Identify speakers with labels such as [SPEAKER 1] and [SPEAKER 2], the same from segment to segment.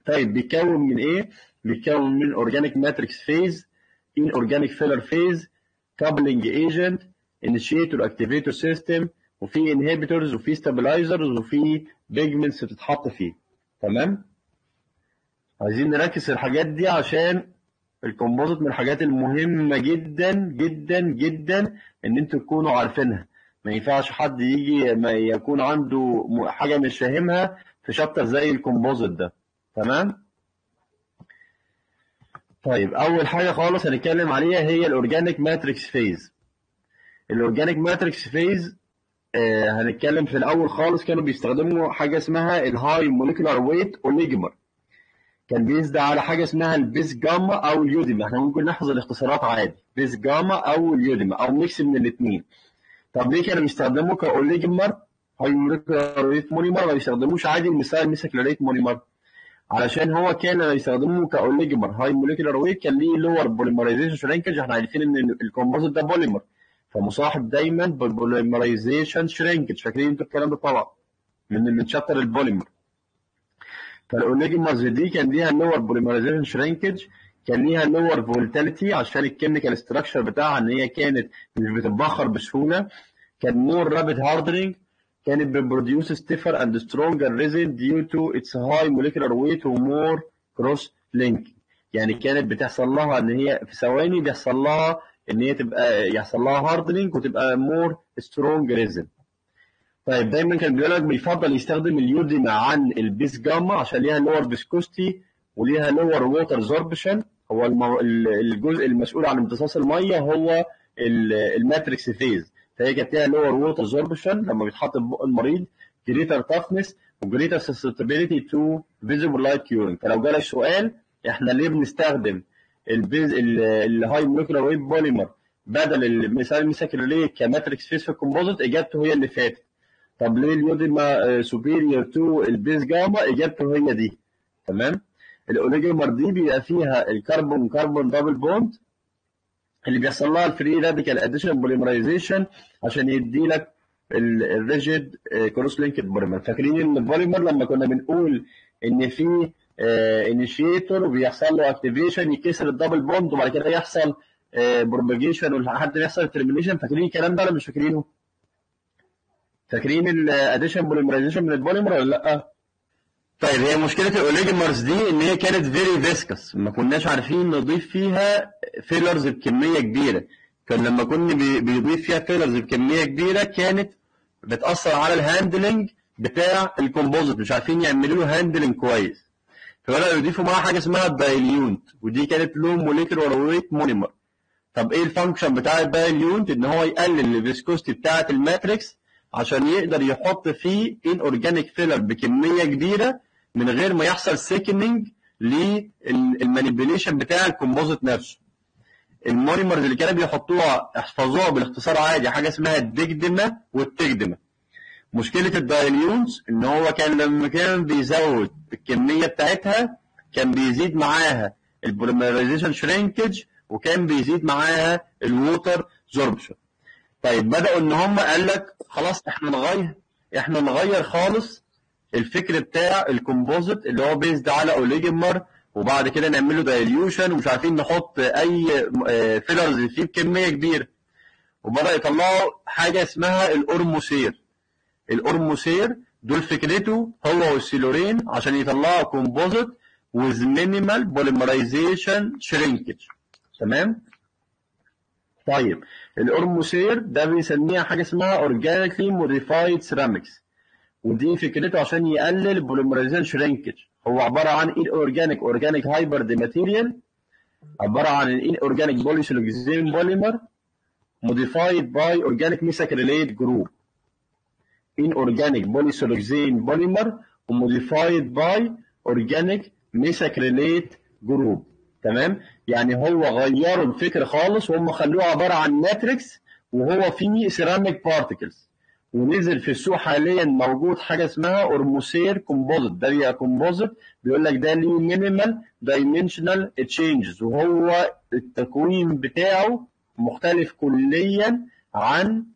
[SPEAKER 1] طيب بيتكون من ايه؟ بيتكون من اورجانيك ماتريكس فيز ان اورجانيك فيلر فيز كابلنج ايجنت انيشيتور اكتيفيتور سيستم وفي انهبيتورز وفي ستابلايزرز وفي بيجمنتس بتتحط فيه تمام عايزين نركز في الحاجات دي عشان الكومبوزيت من الحاجات المهمة جدا جدا جدا ان انتوا تكونوا عارفينها ما ينفعش حد يجي ما يكون عنده م- حاجة مش فاهمها في شابتر زي الكومبوزيت ده تمام طيب اول حاجة خالص هنتكلم عليها هي الاورجانيك ماتريكس فيز الاورجانيك ماتريكس فيز آه هنتكلم في الاول خالص كانوا بيستخدموا حاجة اسمها الهاي موليكولار ويت اوليجمر كان بيزد على حاجه اسمها البيس جاما او اليوديما احنا ممكن نحفظ الاختصارات عادي بيس جاما او اليوديما او ميكس من الاثنين طب ليه كانوا بيستخدموا كاوليجمر هاي موليكولار ويت مونيمر ما بيستخدموش عادي المثال ميسكلاريت مونيمر علشان هو كان يستخدمه كاوليجمر هاي موليكولار ويت كان ليه لور بوليمرايزيشن شرينكج احنا عارفين ان الكومبوزيت ده بوليمر فمصاحب دايما بالبوليمرايزيشن شرينكج فاكرين انتوا الكلام ده طبعا من من شابتر البوليمر فالاوليجمرز دي كان ليها لور بوليمرايزيشن شرينكج كان ليها لور فولتاليتي عشان الكيميكال ستراكشر بتاعها ان هي كانت مش بتتبخر بسهوله كان مور رابid هاردنينج كانت بتبروديوس ستيفر اند سترونجر ريزن ديو تو اتس هاي موليكولار ويت ومور كروس لينك يعني كانت بتحصل لها ان هي في ثواني بيحصل لها ان هي تبقى يحصل لها هاردنينج وتبقى مور سترونج ريزن طيب دايما كان بيقول لك بيفضل يستخدم اليوديما عن البيس جاما عشان ليها لور فيسكوستي وليها لور ووتر زوربشن هو المو... الجزء المسؤول عن امتصاص الميه هو الماتريكس فيز فهي كانت ليها لور ووتر زوربشن لما بيتحط في بق المريض جريتر تافنس وجريتر سسبتابيلتي تو فيزيبل لايت كيورنج فلو جالك سؤال احنا ليه بنستخدم البيز الهاي مولكيولار ويت بوليمر بدل المثال الميساكريليت كماتريكس فيز في الكومبوزيت اجابته هي اللي فاتت طب ليه اليوديما سوبيريور تو البيس جاما اجابته هي دي تمام الاوليجومر دي بيبقى فيها الكربون كربون دبل بوند اللي بيحصل لها الفري راديكال اديشن بوليمرايزيشن عشان يدي لك الريجيد كروس لينكد بوليمر فاكرين ان البوليمر لما كنا بنقول ان في انيشيتور وبيحصل له اكتيفيشن يكسر الدبل بوند وبعد كده يحصل بروباجيشن ولحد ما يحصل ترمينيشن فاكرين الكلام ده ولا مش فاكرينه؟ فاكرين الاديشن بوليمرايزيشن من البوليمر ولا لا؟ طيب هي مشكله الاوليجمرز دي ان هي كانت فيري فيسكس ما كناش عارفين نضيف فيها فيلرز بكميه كبيره كان لما كنا بيضيف فيها فيلرز بكميه كبيره كانت بتاثر على الهاندلنج بتاع الكومبوزيت مش عارفين يعملوا له هاندلنج كويس فبداوا يضيفوا معاها حاجه اسمها الدايليونت ودي كانت له موليكولار ويت مونيمر طب ايه الفانكشن بتاع الدايليونت ان هو يقلل الفيسكوستي بتاعه الماتريكس عشان يقدر يحط فيه ان اورجانيك فيلر بكميه كبيره من غير ما يحصل سيكننج للمانيبيوليشن بتاع الكومبوزيت نفسه المونيمرز اللي كانوا بيحطوها احفظوها بالاختصار عادي حاجه اسمها الديجدما والتجدما مشكله الدايليونز ان هو كان لما كان بيزود الكميه بتاعتها كان بيزيد معاها البوليمرايزيشن شرينكج وكان بيزيد معاها الووتر زوربشن طيب بداوا ان هم قال لك خلاص احنا نغير احنا نغير خالص الفكر بتاع الكومبوزيت اللي هو بيزد على اوليجمر وبعد كده نعمل له دايليوشن ومش عارفين نحط اي فيلرز فيه بكميه كبيره وبدا يطلعوا حاجه اسمها الاورموسير الاورموسير دول فكرته هو والسيلورين عشان يطلعوا كومبوزيت with minimal polymerization shrinkage تمام طيب الاورموسير ده بيسميها حاجه اسمها اورجانيكلي موديفايد سيراميكس ودي فكرته عشان يقلل البوليمرايزيشن شرينكج هو عباره عن ان اورجانيك اورجانيك هايبرد ماتيريال عباره عن ان اورجانيك بوليسيلوكسين بوليمر موديفايد باي اورجانيك ميساكريليت جروب ان اورجانيك بوليسيلوكسين بوليمر وموديفايد باي اورجانيك ميساكريليت جروب تمام يعني هو غيروا الفكر خالص وهم خلوه عباره عن ماتريكس وهو فيه سيراميك بارتكلز ونزل في السوق حاليا موجود حاجه اسمها اورموسير كومبوزيت ده بيبقى كومبوزيت بيقول لك ده ليه مينيمال دايمنشنال تشينجز وهو التكوين بتاعه مختلف كليا عن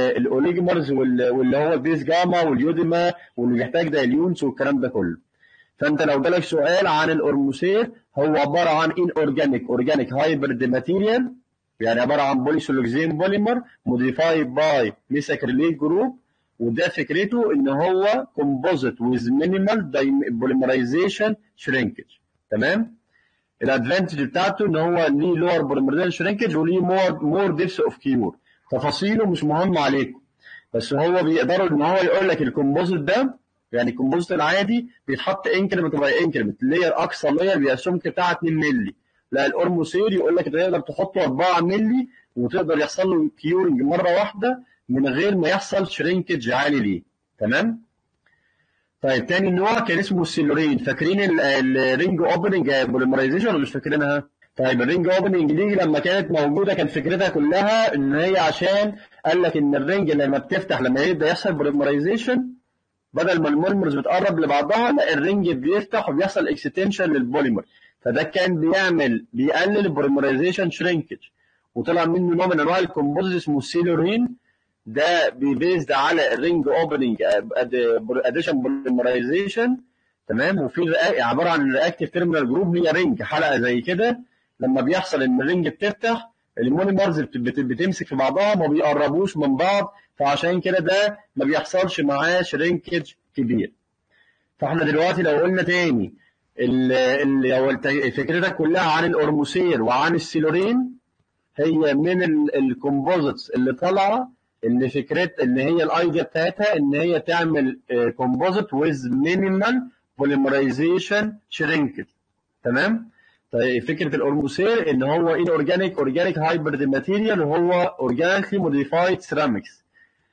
[SPEAKER 1] الاوليجمرز واللي هو البيس جاما واليوديما واللي بيحتاج دايليونز والكلام ده كله فانت لو جالك سؤال عن الاورموسير هو عباره عن ان اورجانيك اورجانيك هايبرد ماتيريال يعني عباره عن بوليسولوكزين بوليمر موديفايد باي ميساكريليت جروب وده فكرته ان هو كومبوزيت ويز مينيمال بوليمرايزيشن شرينكج تمام الادفانتج بتاعته ان هو ليه لور بوليمرايزيشن شرينكج وليه مور مور ديبس اوف كيور تفاصيله مش مهم عليكم بس هو بيقدروا ان هو يقول لك الكومبوزيت ده يعني الكومبوزيت العادي بيتحط انكريمنت باي انكريمنت لير اقصى لير بيبقى السمك بتاعها 2 مللي لا الاورموسير يقول لك تقدر تحطه 4 مللي وتقدر يحصل له كيورنج مره واحده من غير ما يحصل شرينكج عالي ليه تمام طيب تاني نوع كان اسمه السيلورين فاكرين الرينج اوبننج بوليمرايزيشن ولا مش فاكرينها؟ طيب الرينج اوبننج دي لما كانت موجوده كان فكرتها كلها ان هي عشان قال لك ان الرينج لما بتفتح لما يبدا يحصل بوليمرايزيشن بدل ما المولمرز بتقرب لبعضها لا الرينج بيفتح وبيحصل اكستنشن للبوليمر فده كان بيعمل بيقلل البوليمرايزيشن شرينكج وطلع منه نوع من انواع الكومبوزيت اسمه السيلورين ده بيبيزد على الرينج اوبننج اديشن بوليمرايزيشن تمام وفي عباره عن رياكتيف تيرمينال جروب هي رينج حلقه زي كده لما بيحصل ان الرينج بتفتح المونيمرز بتمسك في بعضها ما بيقربوش من بعض فعشان كده ده ما بيحصلش معاه شرينكج كبير فاحنا دلوقتي لو قلنا تاني اللي فكرتك كلها عن الاورموسير وعن السيلورين هي من الكومبوزيتس اللي طالعه اللي فكرت ان هي الايديا بتاعتها ان هي تعمل كومبوزيت ويز مينيمال بوليمرايزيشن شرينكج تمام طيب فكره الاورموسير ان هو ان اورجانيك اورجانيك هايبرد ماتيريال وهو اورجانيكلي موديفايد سيراميكس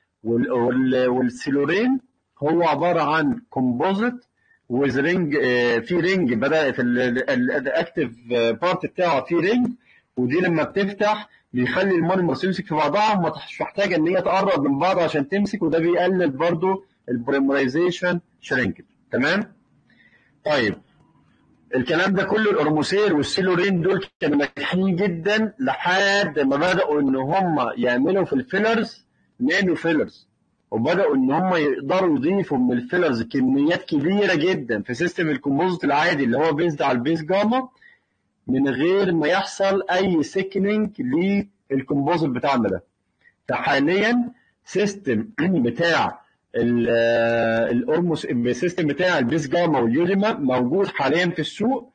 [SPEAKER 1] والسيلورين هو عباره عن كومبوزيت ويز رينج في رينج بدا في الاكتف بارت بتاعه في رينج ودي لما بتفتح بيخلي المونيمرز تمسك في بعضها مش محتاجه ان هي تقرب من بعض عشان تمسك وده بيقلل برضو البوليمرايزيشن شرينكج تمام طيب الكلام ده كله الارموسير والسيلورين دول كانوا ناجحين جدا لحد ما بداوا ان هم يعملوا في الفيلرز نانو فيلرز وبداوا ان هم يقدروا يضيفوا من الفيلرز كميات كبيره جدا في سيستم الكومبوزيت العادي اللي هو بيزد على البيس جاما من غير ما يحصل اي سيكننج للكومبوزيت بتاعنا ده فحاليا سيستم بتاع الاورموس السيستم بتاع البيس جاما واليوديما موجود حاليا في السوق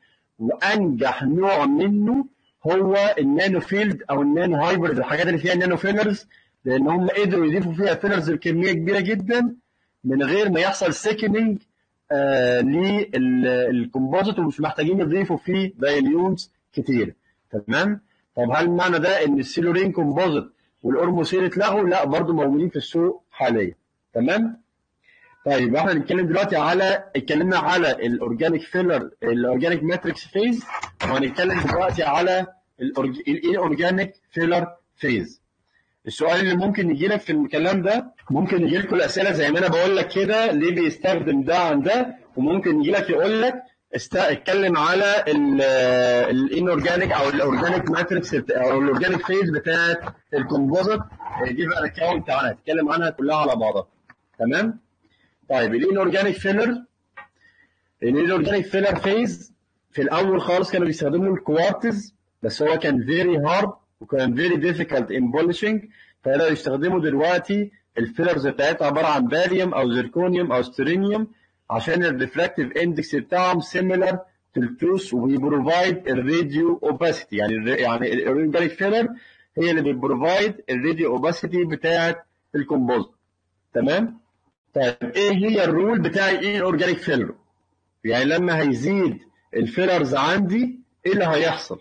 [SPEAKER 1] وانجح نوع منه هو النانو فيلد او النانو هايبرد الحاجات اللي فيها نانو فيلرز لان هم قدروا يضيفوا فيها فيلرز بكميه كبيره جدا من غير ما يحصل سيكننج آه للكومبوزيت ومش محتاجين يضيفوا فيه دايليونز كتير تمام طب هل معنى ده ان السيلورين كومبوزيت والاورموسيل اتلغوا لا برضو موجودين في السوق حاليا تمام طيب احنا هنتكلم دلوقتي على اتكلمنا على الاورجانيك فيلر الاورجانيك ماتريكس فيز وهنتكلم دلوقتي على الاورجانيك فيلر فيز السؤال اللي ممكن يجي لك في الكلام ده ممكن يجي لكم الاسئله زي ما انا بقول لك كده ليه بيستخدم ده عن ده وممكن يجي لك يقول لك است... اتكلم على الانورجانيك او الاورجانيك ماتريكس او الاورجانيك فيز بتاعت الكومبوزيت دي بقى الاكونت بتاعنا هنتكلم عنها كلها على بعضها تمام طيب الانورجانيك فيلر الانورجانيك فيلر فيز في الاول خالص كانوا بيستخدموا الكوارتز بس هو كان فيري هارد وكان فيري ديفيكالت ان بولشنج فبداوا يستخدموا دلوقتي الفيلرز بتاعتها عباره عن باريوم او زيركونيوم او سترينيوم عشان الريفراكتيف اندكس بتاعهم سيميلر تو التوث وبيبروفايد الراديو اوباسيتي يعني يعني الاورجانيك فيلر هي اللي بتبروفايد الراديو اوباسيتي بتاعت الكومبوزيت تمام طيب ايه هي الرول بتاع ايه الاورجانيك فيلر يعني لما هيزيد الفيلرز عندي ايه اللي هيحصل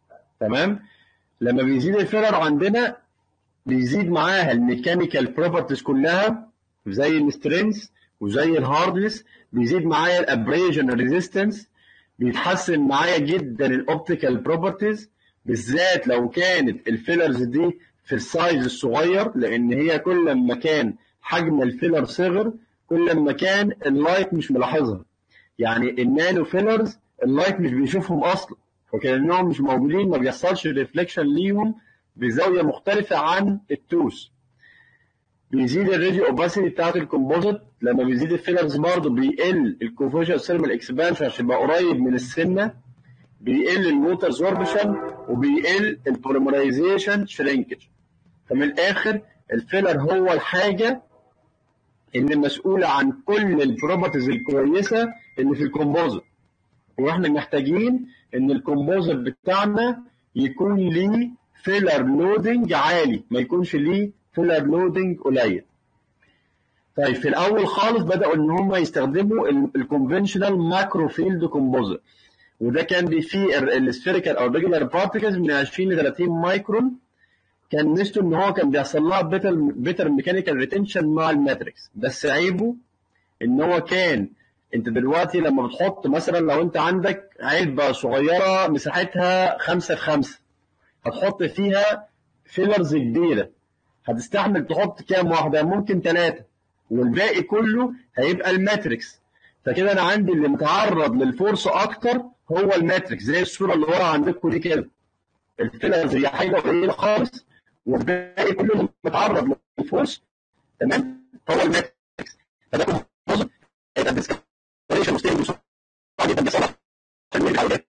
[SPEAKER 1] تمام لما بيزيد الفيلر عندنا بيزيد معاها الميكانيكال بروبرتيز كلها زي السترينث وزي الهاردنس بيزيد معايا الابريجن ريزيستنس بيتحسن معايا جدا الاوبتيكال بروبرتيز بالذات لو كانت الفيلرز دي في السايز الصغير لان هي كل ما كان حجم الفيلر صغر كل ما كان اللايت مش ملاحظها يعني النانو فيلرز اللايت مش بيشوفهم اصلا وكانهم مش موجودين ما بيحصلش ريفليكشن ليهم بزاويه مختلفه عن التوس بيزيد الريديو اوباسيتي بتاعت الكومبوزيت لما بيزيد الفيلرز برضه بيقل الكوفوجن ثيرمال اكسبانشن عشان يبقى قريب من السنه بيقل الووتر زوربشن وبيقل البوليمرايزيشن شرينكج فمن الاخر الفيلر هو الحاجه اللي مسؤوله عن كل البروبرتيز الكويسه اللي في الكومبوزيت واحنا محتاجين ان الكومبوزيت بتاعنا يكون ليه فيلر لودنج عالي ما يكونش ليه فيلر لودنج قليل طيب في الاول خالص بداوا ان هم يستخدموا الكونفنشنال ماكرو فيلد كومبوزيت وده كان فيه السفيريكال او الريجولار بارتكلز من 20 ل 30 مايكرون كان ميزته ان هو كان بيحصل لها بيتر بيتر ميكانيكال ريتنشن مع الماتريكس بس عيبه ان هو كان انت دلوقتي لما بتحط مثلا لو انت عندك علبه صغيره مساحتها 5 في 5 هتحط فيها فيلرز كبيره هتستحمل تحط كام واحده ممكن ثلاثه والباقي كله هيبقى الماتريكس فكده انا عندي اللي متعرض للفورس اكتر هو الماتريكس زي الصوره اللي ورا عندكم دي كده الفيلرز هي حاجه قليله خالص والباقي كله متعرض للفورس تمام هو الماتريكس فده كومبوزيت هيبقى ديسكريشن وستيل جدا بيصلح عشان يرجع يبقى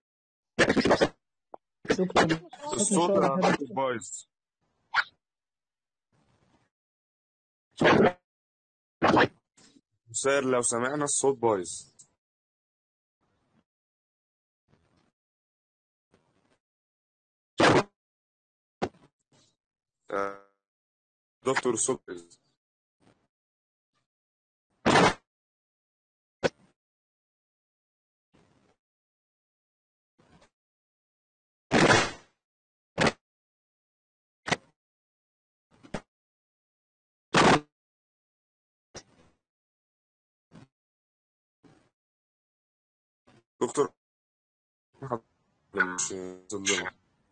[SPEAKER 2] الصوت عندك بايظ مسير لو سمعنا الصوت بايظ آه، دكتور الصوت بايظ دكتور مش ظلمة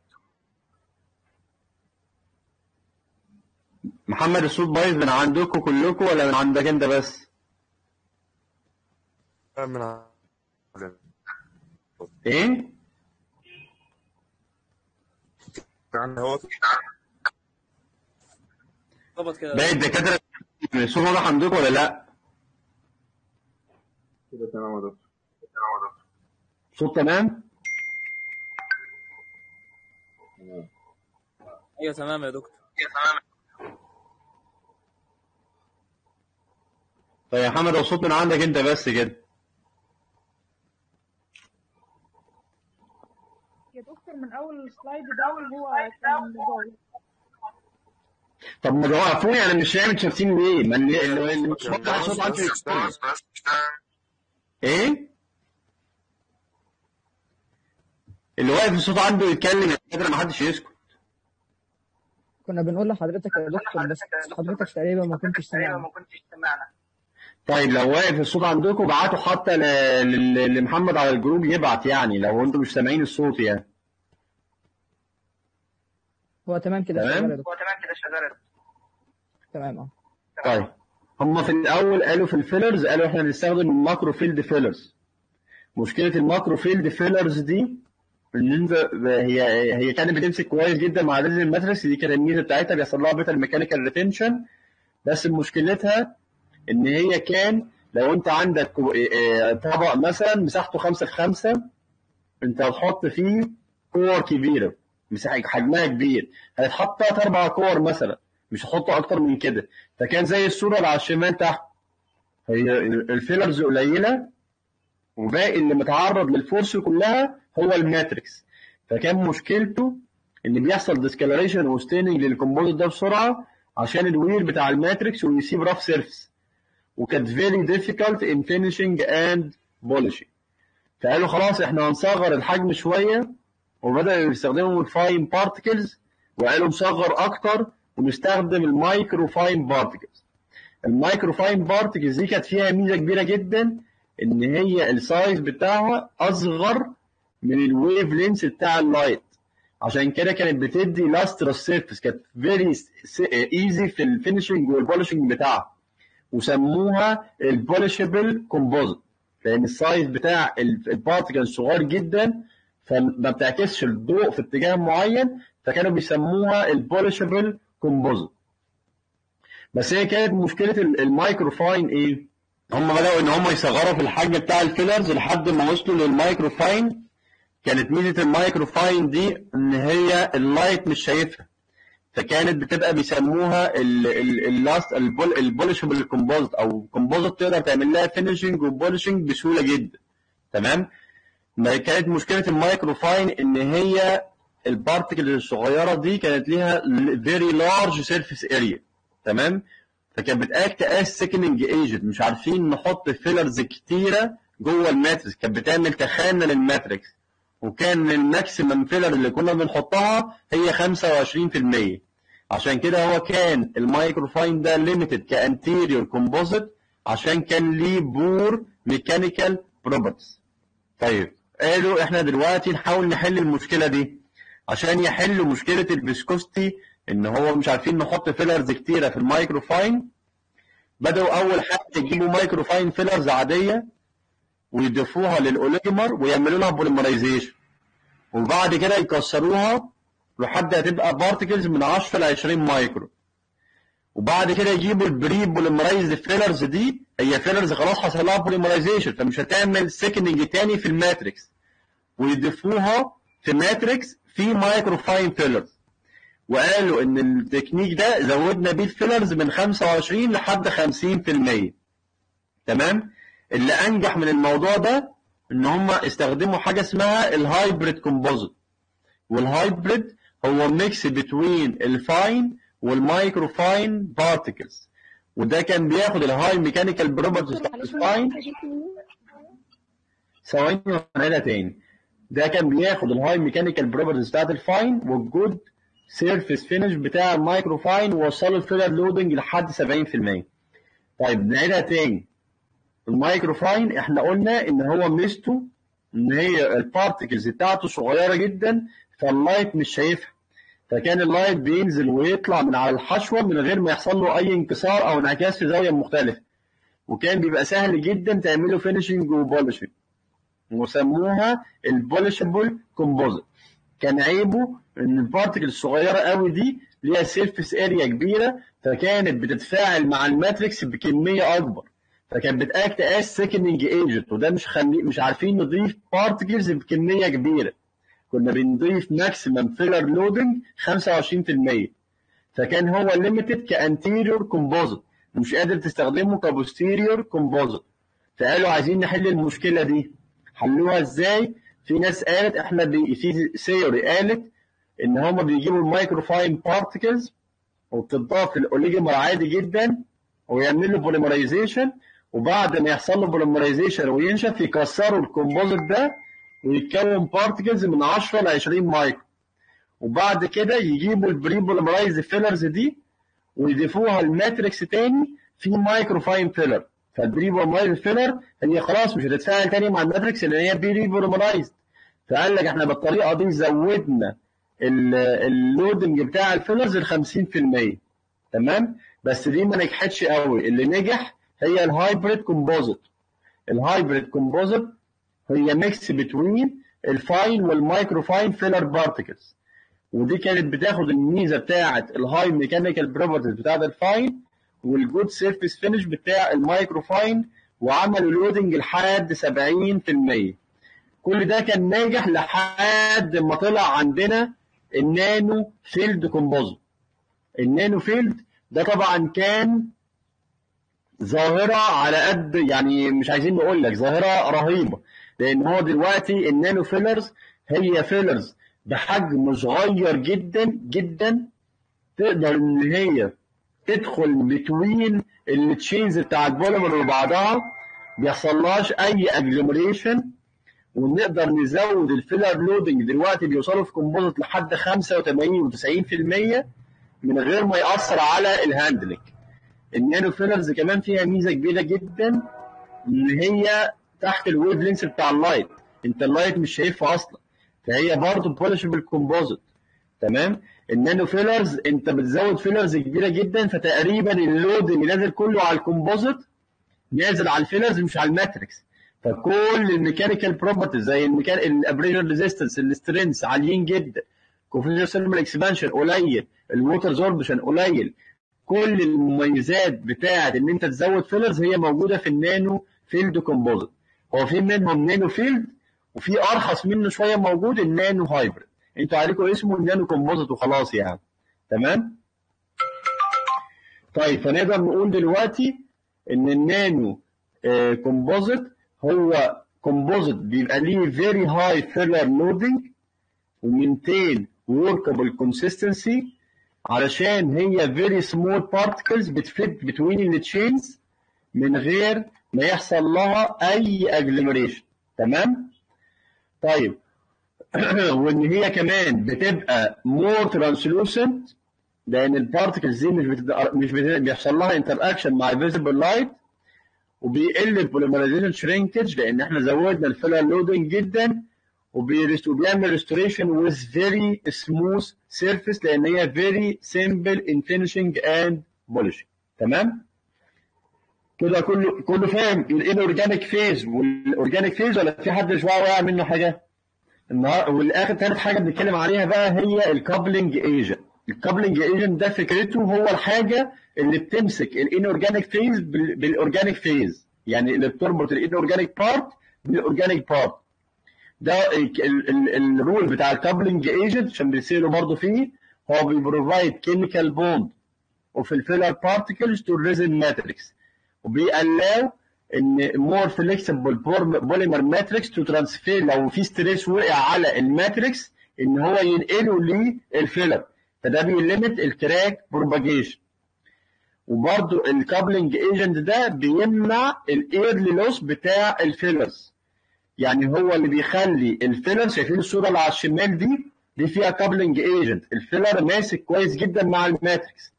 [SPEAKER 1] محمد الصوت بايظ من عندكم كلكم ولا من عندك انت بس؟
[SPEAKER 2] من ع-
[SPEAKER 1] ايه؟
[SPEAKER 2] يعني هو
[SPEAKER 3] ظبط كده
[SPEAKER 1] باقي الدكاتره الصوت واضح عندكم ولا لا؟
[SPEAKER 2] كده تمام يا دكتور
[SPEAKER 1] صوت تمام؟
[SPEAKER 3] ايوه تمام يا دكتور
[SPEAKER 1] طيب يا محمد هو الصوت من عندك انت بس كده
[SPEAKER 4] يا دكتور من اول السلايد ده هو كان بايظ
[SPEAKER 1] طب ما توقفوني انا مش فاهم انتوا شايفين ليه؟ ما اللي اللي- اللي مش
[SPEAKER 2] يعني
[SPEAKER 1] واضح الصوت
[SPEAKER 2] بس-
[SPEAKER 1] عنده
[SPEAKER 2] بس اشتغل.
[SPEAKER 1] يتكلم. ايه؟ اللي واقف الصوت عنده يتكلم يا دكاتره ما حدش يسكت
[SPEAKER 5] كنا بنقول لحضرتك يا دكتور بس حضرتك تقريبا ما كنتش سامعنا
[SPEAKER 1] طيب لو واقف الصوت عندكم ابعتوا حتى ل- ل- لمحمد على الجروب يبعت يعني لو انتوا مش سامعين الصوت يعني
[SPEAKER 5] هو تمام كده
[SPEAKER 1] تمام؟
[SPEAKER 5] شغال يا دكتور تمام اه
[SPEAKER 1] طيب هم في الاول قالوا في الفيلرز قالوا احنا هنستخدم الماكرو فيلد فيلرز مشكله الماكرو فيلد فيلرز دي ان انت هي هي كانت بتمسك كويس جدا مع ريزن الماتريكس دي كانت الميزه بتاعتها بيحصل لها بيتر ميكانيكال ريتنشن بس مشكلتها ان هي كان لو انت عندك كو- اه- اه طبق مثلا مساحته 5 في 5 انت هتحط فيه كور كبيره مساحه حجمها كبير هيتحط ثلاث اربع كور مثلا مش هتحطوا اكتر من كده فكان زي الصوره اللي على الشمال تحت هي الفيلرز قليله وباقي اللي متعرض للفورس كلها هو الماتريكس فكان مشكلته ان بيحصل ديسكالريشن وستيننج للكومبوزيت ده بسرعه عشان الوير بتاع الماتريكس ويسيب رف سيرفيس وكانت فيري ديفيكالت ان فينيشنج اند بولشنج فقالوا خلاص احنا هنصغر الحجم شويه وبداوا يستخدموا الفاين بارتكلز وقالوا نصغر اكتر ونستخدم المايكرو فاين بارتكلز المايكرو فاين بارتكلز دي كانت فيها ميزه كبيره جدا ان هي السايز بتاعها اصغر من الويف لينس بتاع اللايت عشان كده كانت بتدي لاسترس سيرفيس كانت فيري ايزي في الفينشنج والبولشنج بتاعها وسموها البولشبل كومبوزيت لان السايز بتاع البارتكل صغير جدا فما بتعكسش الضوء في اتجاه معين فكانوا بيسموها البولشبل كومبوزيت بس هي كانت مشكله ال- المايكروفاين ايه؟ هم بداوا ان هم يصغروا في الحجم بتاع الفيلرز لحد ما وصلوا للمايكروفاين كانت ميزه المايكروفاين دي ان هي اللايت مش شايفها فكانت بتبقى بيسموها اللاست البولشبل كومبوزيت او كومبوزيت تقدر تعمل لها فينشنج وبولشنج بسهوله جدا تمام ما كانت مشكله المايكروفاين ان هي البارتكل الصغيره دي كانت ليها فيري لارج سيرفيس اريا تمام فكانت بتاكت اس سيكننج ايجنت مش عارفين نحط فيلرز كتيره جوه الماتريكس كانت بتعمل تخانه للماتريكس وكان الماكسيمم فيلر اللي كنا بنحطها هي 25% عشان كده هو كان المايكروفاين ده ليميتد كانتيريور كومبوزيت عشان كان ليه بور ميكانيكال بروبرتيز طيب قالوا احنا دلوقتي نحاول نحل المشكله دي عشان يحلوا مشكله الفيسكوستي ان هو مش عارفين نحط فيلرز كتيره في المايكروفاين بدأوا اول حاجه يجيبوا مايكروفاين فيلرز عاديه ويضيفوها للاوليجمر ويعملوا لها بوليمرايزيشن وبعد كده يكسروها لحد هتبقى بارتكلز من 10 ل 20 مايكرو وبعد كده يجيبوا البري بوليمرايز فيلرز دي هي فيلرز خلاص حصل لها بوليمرايزيشن فمش هتعمل سيكننج تاني في الماتريكس ويضيفوها في ماتريكس في مايكروفاين فيلرز وقالوا ان التكنيك ده زودنا بيه الفيلرز من 25 لحد 50% تمام اللي انجح من الموضوع ده ان هم استخدموا حاجه اسمها الهايبريد كومبوزيت والهايبريد هو ميكس بتوين الفاين والمايكروفاين بارتكلز وده كان بياخد الهاي ميكانيكال بروبرتيز بتاعت الفاين ثواني وهنعيدها تاني ده كان بياخد الهاي ميكانيكال بروبرتيز بتاعت الفاين والجود سيرفيس فينش بتاع المايكروفاين ووصلوا الفيلر لودنج لحد 70% طيب نعيدها تاني المايكروفاين احنا قلنا ان هو ميزته ان هي البارتكلز بتاعته صغيره جدا فاللايت مش شايفها فكان اللايت بينزل ويطلع من على الحشوه من غير ما يحصل له اي انكسار او انعكاس في زاويه مختلفه وكان بيبقى سهل جدا تعمله فينشنج وبولشنج وسموها البولشبل كومبوزيت كان عيبه ان البارتكل الصغيره قوي دي ليها سيرفيس اريا كبيره فكانت بتتفاعل مع الماتريكس بكميه اكبر فكانت بتاكت اس سيكننج ايجنت وده مش خلي مش عارفين نضيف بارتكلز بكميه كبيره كنا بنضيف ماكسيمم فيلر لودنج 25% فكان هو ليميتد كانتيريور كومبوزيت مش قادر تستخدمه كبوستيريور كومبوزيت فقالوا عايزين نحل المشكله دي حلوها ازاي في ناس قالت احنا بي في ثيوري قالت ان هم بيجيبوا المايكروفاين بارتكلز وبتضاف الاوليجمر عادي جدا ويعملوا بوليمرايزيشن وبعد ما يحصل له بوليمرايزيشن وينشف يكسروا الكومبوزيت ده ويتكون بارتكلز من 10 ل 20 مايكرو وبعد كده يجيبوا البري بوليمرايز فيلرز دي ويضيفوها الماتريكس تاني في مايكروفاين فيلر فالبري بوليمرايز فيلر هي خلاص مش هتتفاعل تاني مع الماتريكس لان هي بري بوليمرايز فقال لك احنا بالطريقه دي زودنا اللودنج بتاع الفيلرز ل 50% تمام بس دي ما نجحتش قوي اللي نجح هي الهايبريد كومبوزيت الهايبريد كومبوزيت هي ميكس بتوين الفاين والمايكروفاين فيلر بارتكلز ودي كانت بتاخد الميزه بتاعه الهاي ميكانيكال بروبرتيز بتاعه الفاين والجود سيرفيس فينش بتاع المايكروفاين وعملوا لودنج لحد 70% كل ده كان ناجح لحد ما طلع عندنا النانو فيلد كومبوزيت النانو فيلد ده طبعا كان ظاهره على قد يعني مش عايزين نقول لك ظاهره رهيبه لان هو دلوقتي النانو فيلرز هي فيلرز بحجم صغير جدا جدا تقدر ان هي تدخل بتوين التشينز بتاع البوليمر وبعضها بيحصلهاش اي اجلومريشن ونقدر نزود الفيلر لودنج دلوقتي بيوصلوا في كومبوزيت لحد 85 و90% من غير ما ياثر على الهاندلنج النانو فيلرز كمان فيها ميزه كبيره جدا ان هي تحت الويف لينس بتاع اللايت انت اللايت مش شايفها اصلا فهي برضه بولشبل كومبوزيت تمام النانو فيلرز انت بتزود فيلرز كبيره جدا فتقريبا اللود اللي نازل كله على الكومبوزيت نازل على الفيلرز مش على الماتريكس فكل الميكانيكال بروبرتيز زي الميكان الابريشن ريزيستنس السترينث عاليين جدا كوفيشن ثيرمال اكسبانشن قليل الووتر زوربشن قليل كل المميزات بتاعه ان انت تزود فيلرز هي موجوده في النانو فيلد كومبوزيت هو في منهم نانو فيلد وفي ارخص منه شويه موجود النانو هايبريد انتوا عليكم اسمه النانو كومبوزيت وخلاص يعني تمام طيب فنقدر نقول دلوقتي ان النانو آه كومبوزيت هو كومبوزيت بيبقى ليه فيري هاي فيلر لودنج ومينتين وركبل كونسيستنسي علشان هي فيري سمول بارتكلز بتفت بتوين التشينز من غير ما يحصل لها اي اجلوميريشن تمام طيب وان هي كمان بتبقى مور ترانسلوسنت لان البارتكلز دي مش بتد... مش بت... بيحصل لها انتر اكشن مع الفيزيبل لايت وبيقل البوليمرايزيشن شرينكج لان احنا زودنا الفيلر لودنج جدا وبيرست... وبيعمل ريستوريشن ويز فيري سموث سيرفيس لان هي فيري سيمبل ان فينشنج اند بولشنج تمام كده كله كله فاهم الاورجانيك فيز والاورجانيك فيز ولا في حد مش واقع منه حاجه النهار والاخر ثالث حاجه بنتكلم عليها بقى هي الكابلنج ايجنت الكابلنج ايجنت ده فكرته هو الحاجه اللي بتمسك الانورجانيك فيز بالاورجانيك فيز يعني اللي بتربط الانورجانيك بارت بالاورجانيك بارت ده الرول بتاع الكابلنج ايجنت عشان بيصيروا برضه فيه هو بيبروفايد كيميكال بوند وفي الفيلر بارتكلز تو ريزن ماتريكس وبيقلاو ان مور فليكسبل بوليمر ماتريكس تو ترانسفير لو في ستريس وقع على الماتريكس ان هو ينقله للفيلر فده بيليمت الكراك بروباجيشن وبرده الكابلنج ايجنت ده بيمنع الايرلي لوس بتاع الفيلرز يعني هو اللي بيخلي الفيلر شايفين الصوره اللي على الشمال دي دي فيها كابلنج ايجنت الفيلر ماسك كويس جدا مع الماتريكس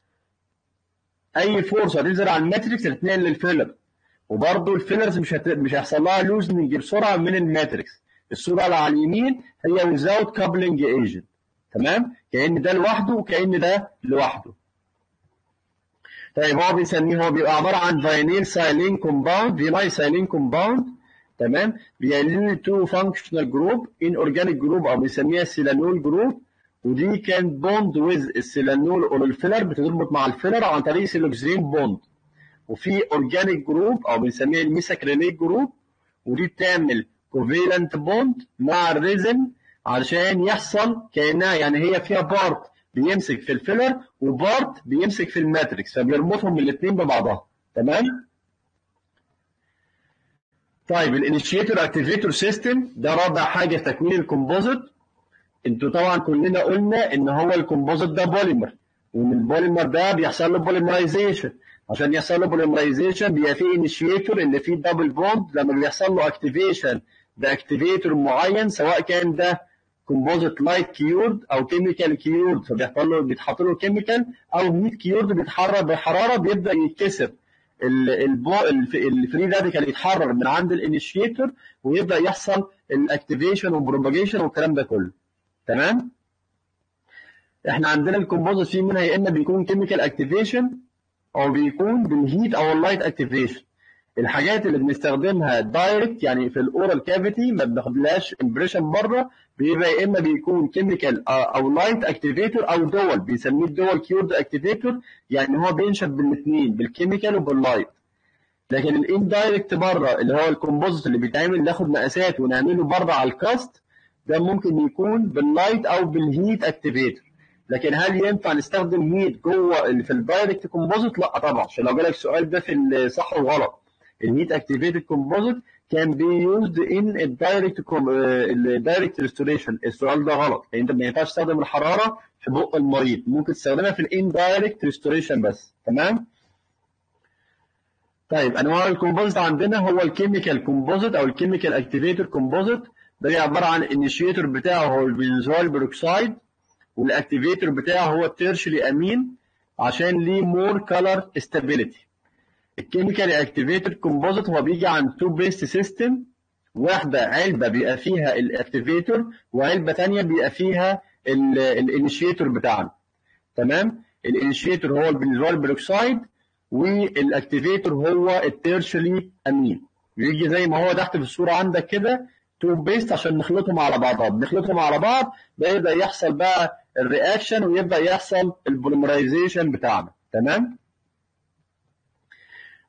[SPEAKER 1] اي فورس هتنزل على الماتريكس هتتنقل للفيلر وبرده الفيلرز مش هت... مش هيحصل لها لوزنج بسرعه من الماتريكس الصوره اللي على اليمين هي ويزاوت كابلنج ايجنت تمام كان ده لوحده وكان ده لوحده طيب هو بيسميه هو بيبقى عباره عن فاينيل سايلين كومباوند فينايل سايلين كومباوند تمام بيعملوا تو فانكشنال جروب ان اورجانيك جروب او بنسميها سيلانول جروب ودي كان بوند ويز السيلانول او الفيلر بتربط مع الفيلر عن طريق سيلوكسين بوند وفي اورجانيك جروب او بنسميها الميساكريليك جروب ودي بتعمل كوفيلنت بوند مع الريزن علشان يحصل كانها يعني هي فيها بارت بيمسك في الفيلر وبارت بيمسك في الماتريكس فبيربطهم الاثنين ببعضها تمام طيب الانيشيتور اكتيفيتور سيستم ده رابع حاجه في تكوين الكومبوزيت انتوا طبعا كلنا قلنا ان هو الكومبوزيت ده بوليمر وان البوليمر ده بيحصل له بوليمرايزيشن عشان يحصل له بوليمرايزيشن بيبقى فيه انيشيتور اللي فيه دبل بوند لما بيحصل له اكتيفيشن باكتيفيتور معين سواء كان ده كومبوزيت لايت كيورد او كيميكال كيورد فبيحصل له بيتحط له كيميكال او هيت كيورد بيتحرر بحراره بيبدا يتكسر الفري راديكال يتحرر من عند الانيشيتور ويبدا يحصل الاكتيفيشن والبروباجيشن والكلام ده كله تمام احنا عندنا الكومبوزيت فيه منها يا اما بيكون كيميكال اكتيفيشن او بيكون بالهيت او اللايت اكتيفيشن الحاجات اللي بنستخدمها دايركت يعني في الاورال كافيتي ما بناخدلهاش امبريشن بره بيبقى يا اما بيكون كيميكال او لايت اكتيفيتور او دول بيسميه الدول كيورد اكتيفيتور يعني هو بينشف بالاثنين بالكيميكال وباللايت لكن الاندايركت بره اللي هو الكومبوزيت اللي بيتعمل ناخد مقاسات ونعمله بره على الكاست ده ممكن يكون باللايت او بالهيت اكتيفيتور لكن هل ينفع نستخدم هيت جوه اللي في الدايركت كومبوزيت؟ لا طبعا عشان لو جالك السؤال ده في الصح وغلط الهيت اكتيفيتد كومبوزيت كان بي يوزد ان الدايركت الدايركت ريستوريشن السؤال ده غلط يعني انت ما ينفعش تستخدم الحراره في بق المريض ممكن تستخدمها في الاندايركت ريستوريشن بس تمام طيب انواع الكومبوزيت عندنا هو الكيميكال كومبوزيت او الكيميكال اكتيفيتور كومبوزيت ده عباره عن الانيشيتور بتاعه هو البنزول بروكسايد والاكتيفيتور بتاعه هو التيرشلي امين عشان ليه مور كلر استابيليتي الكيميكال اكتيفيتور كومبوزيت هو بيجي عن تو بيست سيستم واحده علبه بيبقى فيها الاكتيفيتور وعلبه ثانيه بيبقى فيها الانيشيتور بتاعنا تمام الانيشيتور هو البنزول بروكسايد والاكتيفيتور هو التيرشلي امين بيجي زي ما هو تحت في الصوره عندك كده تو بيست عشان نخلطهم على بعضها بنخلطهم على بعض بيبدا يحصل بقى الرياكشن ويبدا يحصل البوليمرايزيشن بتاعنا تمام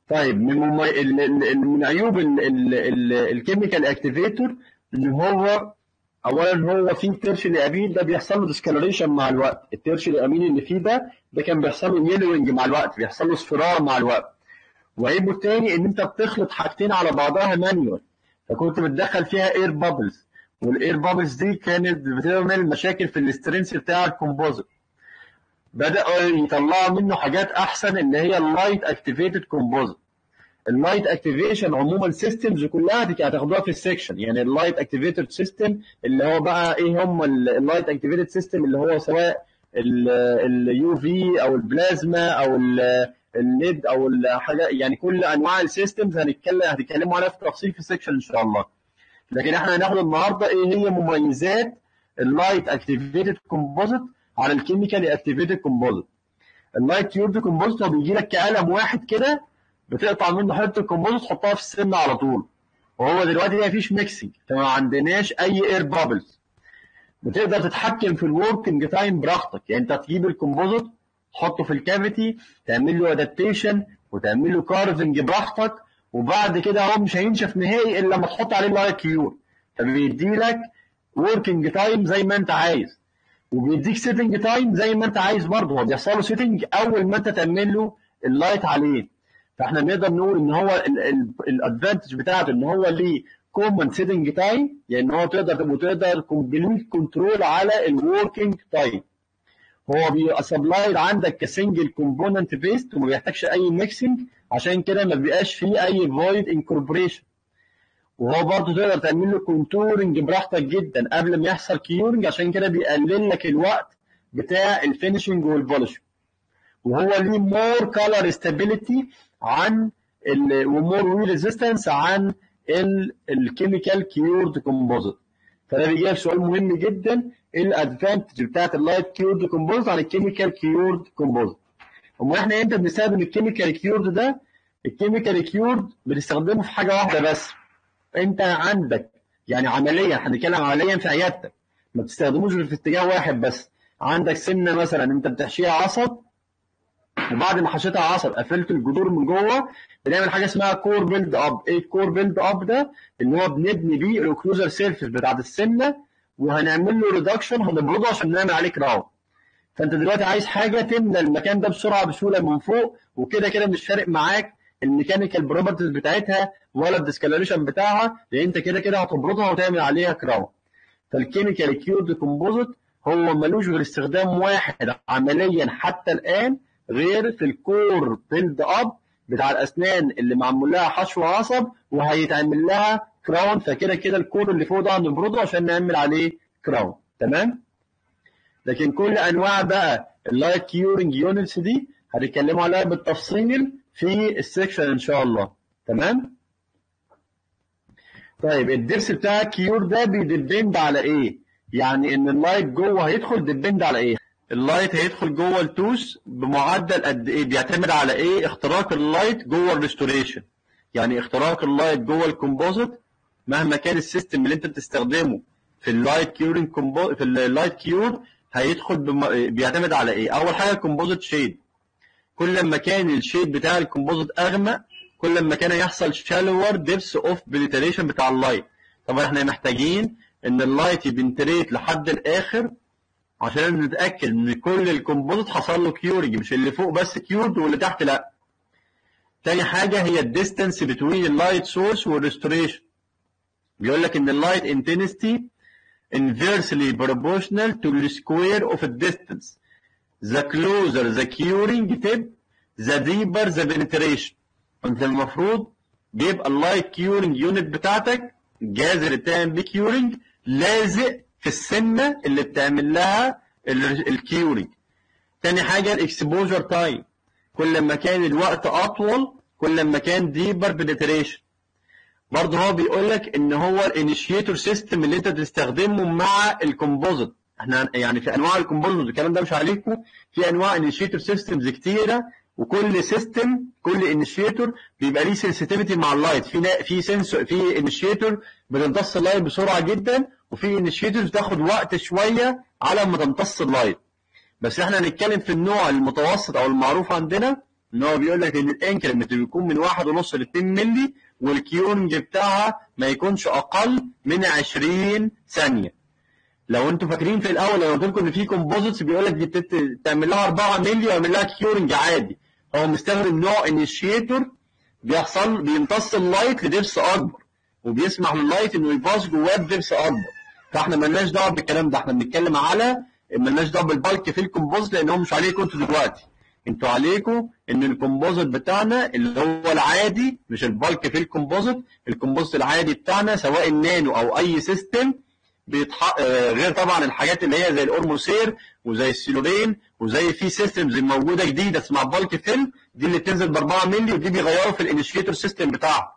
[SPEAKER 1] طيب من ممي... ال... ال... ال- من عيوب ال... ال... ال... الكيميكال اكتيفيتور ان هو اولا هو في تيرشري امين ده بيحصل له ديسكالوريشن مع الوقت التيرشري امين اللي فيه ده ده كان بيحصل له يلوينج مع الوقت بيحصل له اصفرار مع الوقت وعيبه التاني ان انت بتخلط حاجتين على بعضها مانيوال فكنت بتدخل فيها اير بابلز والاير بابلز دي كانت بتعمل مشاكل في الاسترنس بتاع الكومبوزيت بدأوا يطلعوا منه حاجات احسن اللي هي اللايت اكتيفيتد كومبوزيت اللايت اكتيفيشن عموما سيستمز كلها دي هتاخدوها في السكشن يعني اللايت اكتيفيتد سيستم اللي هو بقى ايه هم اللايت اكتيفيتد سيستم اللي هو سواء اليو في او البلازما او الليد او الحاجه يعني كل انواع السيستمز هنتكلم هنتكلموا عليها في تفصيل في السكشن ان شاء الله لكن احنا هناخد النهارده ايه هي مميزات اللايت اكتيفيتد كومبوزيت على الكيميكال اكتيفيتد كومبوزيت اللايت تيورد كومبوزيت هو بيجي لك كقلم واحد كده بتقطع منه حته الكومبوزيت تحطها في السن على طول وهو دلوقتي ما فيش ميكسنج فما عندناش اي اير بابلز بتقدر تتحكم في الوركينج تايم براحتك يعني انت تجيب الكومبوزيت تحطه في الكافيتي تعمل له ادابتيشن وتعمل له كارفنج براحتك وبعد كده هو مش هينشف نهائي الا لما تحط عليه اللايت كيور فبيدي لك وركينج تايم زي ما انت عايز وبيديك سيتنج تايم زي ما انت عايز برضه هو بيحصل له سيتنج اول ما انت تعمل له اللايت عليه فاحنا نقدر نقول ان هو الادفانتج بتاعته ان هو ليه كومن سيتنج تايم يعني هو تقدر وتقدر كومبليت كنترول على الوركينج تايم هو بيسبلايد عندك كسنجل كومبوننت بيست وما بيحتاجش اي ميكسنج عشان كده ما بيبقاش فيه اي فويد انكوربريشن وهو برضه تقدر تعمل له كونتورنج براحتك جدا قبل ما يحصل كيورنج عشان كده بيقلل لك الوقت بتاع الفينشنج والبولش وهو ليه مور كولر ستابيليتي عن ومور وي ريزيستنس عن الكيميكال كيورد كومبوزيت فده بيجي لك سؤال مهم جدا ايه الادفانتج بتاعت اللايت كيورد كومبوزيت عن الكيميكال كيورد كومبوزيت امال احنا امتى بنستخدم الكيميكال كيورد ده الكيميكال كيورد بنستخدمه في حاجه واحده بس انت عندك يعني عمليا هنتكلم عمليا في عيادتك ما بتستخدموش غير في اتجاه واحد بس عندك سنه مثلا انت بتحشيها عصب وبعد ما حشيتها عصب قفلت الجذور من جوه بنعمل حاجه اسمها كور بيلد اب ايه الكور بيلد اب ده اللي هو بنبني بيه الاوكلوزر سيرفيس بتاعت السنه وهنعمل له ريدكشن هنبرده عشان نعمل عليه كراون فانت دلوقتي عايز حاجه تملى المكان ده بسرعه بسهوله من فوق وكده كده مش فارق معاك الميكانيكال بروبرتيز بتاعتها ولا الديسكالوريشن بتاعها لان انت كده كده هتبردها وتعمل عليها كراون فالكيميكال كيورد كومبوزيت هو ملوش غير استخدام واحد عمليا حتى الان غير في الكور بيلد اب بتاع الاسنان اللي معمول لها حشو عصب وهيتعمل لها كراون فكده كده الكور اللي فوق ده هنبرده عشان نعمل عليه كراون تمام لكن كل انواع بقى اللايت كيورنج يونتس دي هنتكلموا عليها بالتفصيل في السكشن ان شاء الله تمام طيب الدرس بتاع الكيور ده بيدبند على ايه يعني ان اللايت جوه هيدخل ديبند على ايه اللايت هيدخل جوه التوس بمعدل قد ايه بيعتمد على ايه اختراق اللايت جوه الريستوريشن يعني اختراق اللايت جوه الكومبوزيت مهما كان السيستم اللي انت بتستخدمه في اللايت كيورنج كومبو في اللايت كيور هيدخل بم... بيعتمد على ايه اول حاجه الكومبوزيت شيد كل ما كان الشيد بتاع الكومبوزيت اغمق كل ما كان يحصل شالور ديبس اوف بنتريشن بتاع اللايت طبعا احنا محتاجين ان اللايت يبنتريت لحد الاخر عشان نتاكد ان كل الكومبوزيت حصل له كيورنج مش اللي فوق بس كيورد واللي تحت لا تاني حاجه هي الديستانس بتوين اللايت سورس والريستوريشن بيقول لك ان اللايت انتنسيتي inversely proportional to the square of a distance the closer the curing tip the deeper the penetration انت المفروض بيبقى اللايت كيورنج يونت بتاعتك الجهاز اللي بتعمل بيه كيورنج لازق في السنه اللي بتعمل لها الكيورنج تاني حاجه الاكسبوجر تايم كل ما كان الوقت اطول كل ما كان ديبر بنتريشن برضه هو بيقول لك ان هو الانيشيتور سيستم اللي انت تستخدمه مع الكومبوزيت احنا يعني في انواع الكومبوزيت الكلام ده مش عليكم في انواع انيشيتور سيستمز كتيره وكل سيستم كل انيشيتور بيبقى ليه سنسيتيفيتي مع اللايت في نا- في سنسور في انيشيتور بتمتص اللايت بسرعه جدا وفي انيشيتورز بتاخد وقت شويه على ما تمتص اللايت بس احنا هنتكلم في النوع المتوسط او المعروف عندنا ان هو بيقول لك ان الانكريمنت بيكون من واحد ونص ل 2 مللي والكيورنج بتاعها ما يكونش اقل من 20 ثانيه لو انتوا فاكرين في الاول لما قلت لكم ان في كومبوزيتس بيقول لك دي بتت- تعمل لها 4 مللي ويعمل لها كيورنج عادي هو مستخدم نوع انيشيتور بيحصل بيمتص اللايت لدبس اكبر وبيسمح لللايت انه يباص جواه بدبس اكبر فاحنا مالناش دعوه بالكلام ده احنا بنتكلم على مالناش دعوه بالبالك في الكومبوزيت لان هو مش عليكم انتوا دلوقتي انتوا عليكم ان الكومبوزيت بتاعنا اللي هو العادي مش البالك في الكومبوزيت الكومبوزيت العادي بتاعنا سواء النانو او اي سيستم بيتح... آه، غير طبعا الحاجات اللي هي زي الاورموسير وزي السيلورين وزي في سيستمز موجوده جديده اسمها بالك فيلم دي اللي بتنزل ب 4 مللي ودي بيغيروا في الانيشيتور سيستم بتاعها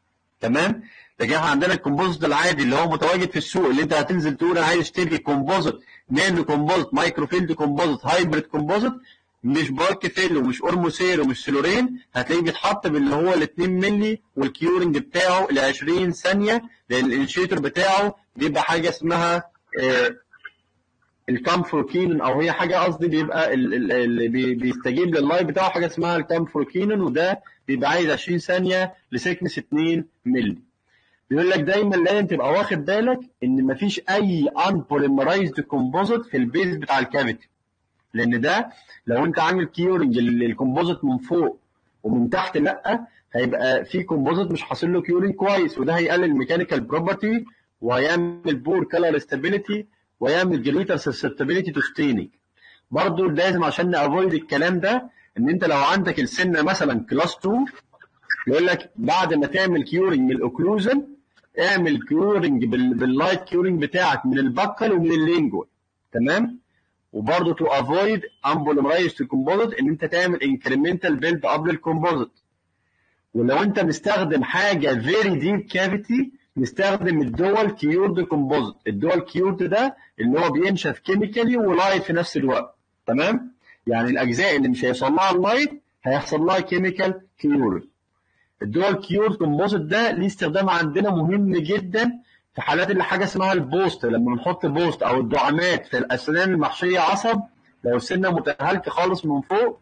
[SPEAKER 1] تمام لكن احنا عندنا الكومبوزيت العادي اللي هو متواجد في السوق اللي انت هتنزل تقول انا عايز اشتري كومبوزيت نانو كومبوزيت مايكرو فيلد كومبوزيت هايبريد كومبوزيت مش بالك فيل ومش اورموسير ومش سيلورين هتلاقيه بيتحط باللي هو ال 2 مللي والكيورنج بتاعه ل 20 ثانيه لان الانشيتور بتاعه بيبقى حاجه اسمها آه، الكامفروكينون او هي حاجه قصدي بيبقى ال- ال- اللي بي- بيستجيب لللايف بتاعه حاجه اسمها الكامفروكينون وده بيبقى عايز 20 ثانيه لسكنس 2 مللي بيقول لك دايما لازم تبقى واخد بالك ان مفيش اي ان بوليمرايزد كومبوزيت في البيز بتاع الكافيتي لان ده لو انت عامل كيورنج للكومبوزيت من فوق ومن تحت لا هيبقى في كومبوزيت مش حاصل له كيورنج كويس وده هيقلل الميكانيكال بروبرتي وهيعمل بور كلر ستابيليتي ويعمل جريتر سسبتابيليتي تو ستيننج برضه لازم عشان نافويد الكلام ده ان انت لو عندك السنه مثلا كلاس 2 يقول لك بعد ما تعمل كيورنج من الاوكلوجن اعمل كيورنج بال- باللايت كيورنج بتاعك من البكل ومن اللينجوال تمام وبرضه تو افويد امبوليمرايز كومبوزيت ان انت تعمل انكريمنتال بيلد اب للكومبوزيت ولو انت مستخدم حاجه فيري ديب كافيتي نستخدم الدول كيورد كومبوزيت الدول كيورد ده اللي هو بينشف كيميكالي ولايت في نفس الوقت تمام يعني الاجزاء اللي مش هيحصل لها اللايت هيحصل لها كيميكال كيورد الدول كيورد كومبوزيت ده ليه استخدام عندنا مهم جدا في حالات اللي حاجه اسمها البوست لما بنحط بوست او الدعامات في الاسنان المحشيه عصب لو السنه متهالكه خالص من فوق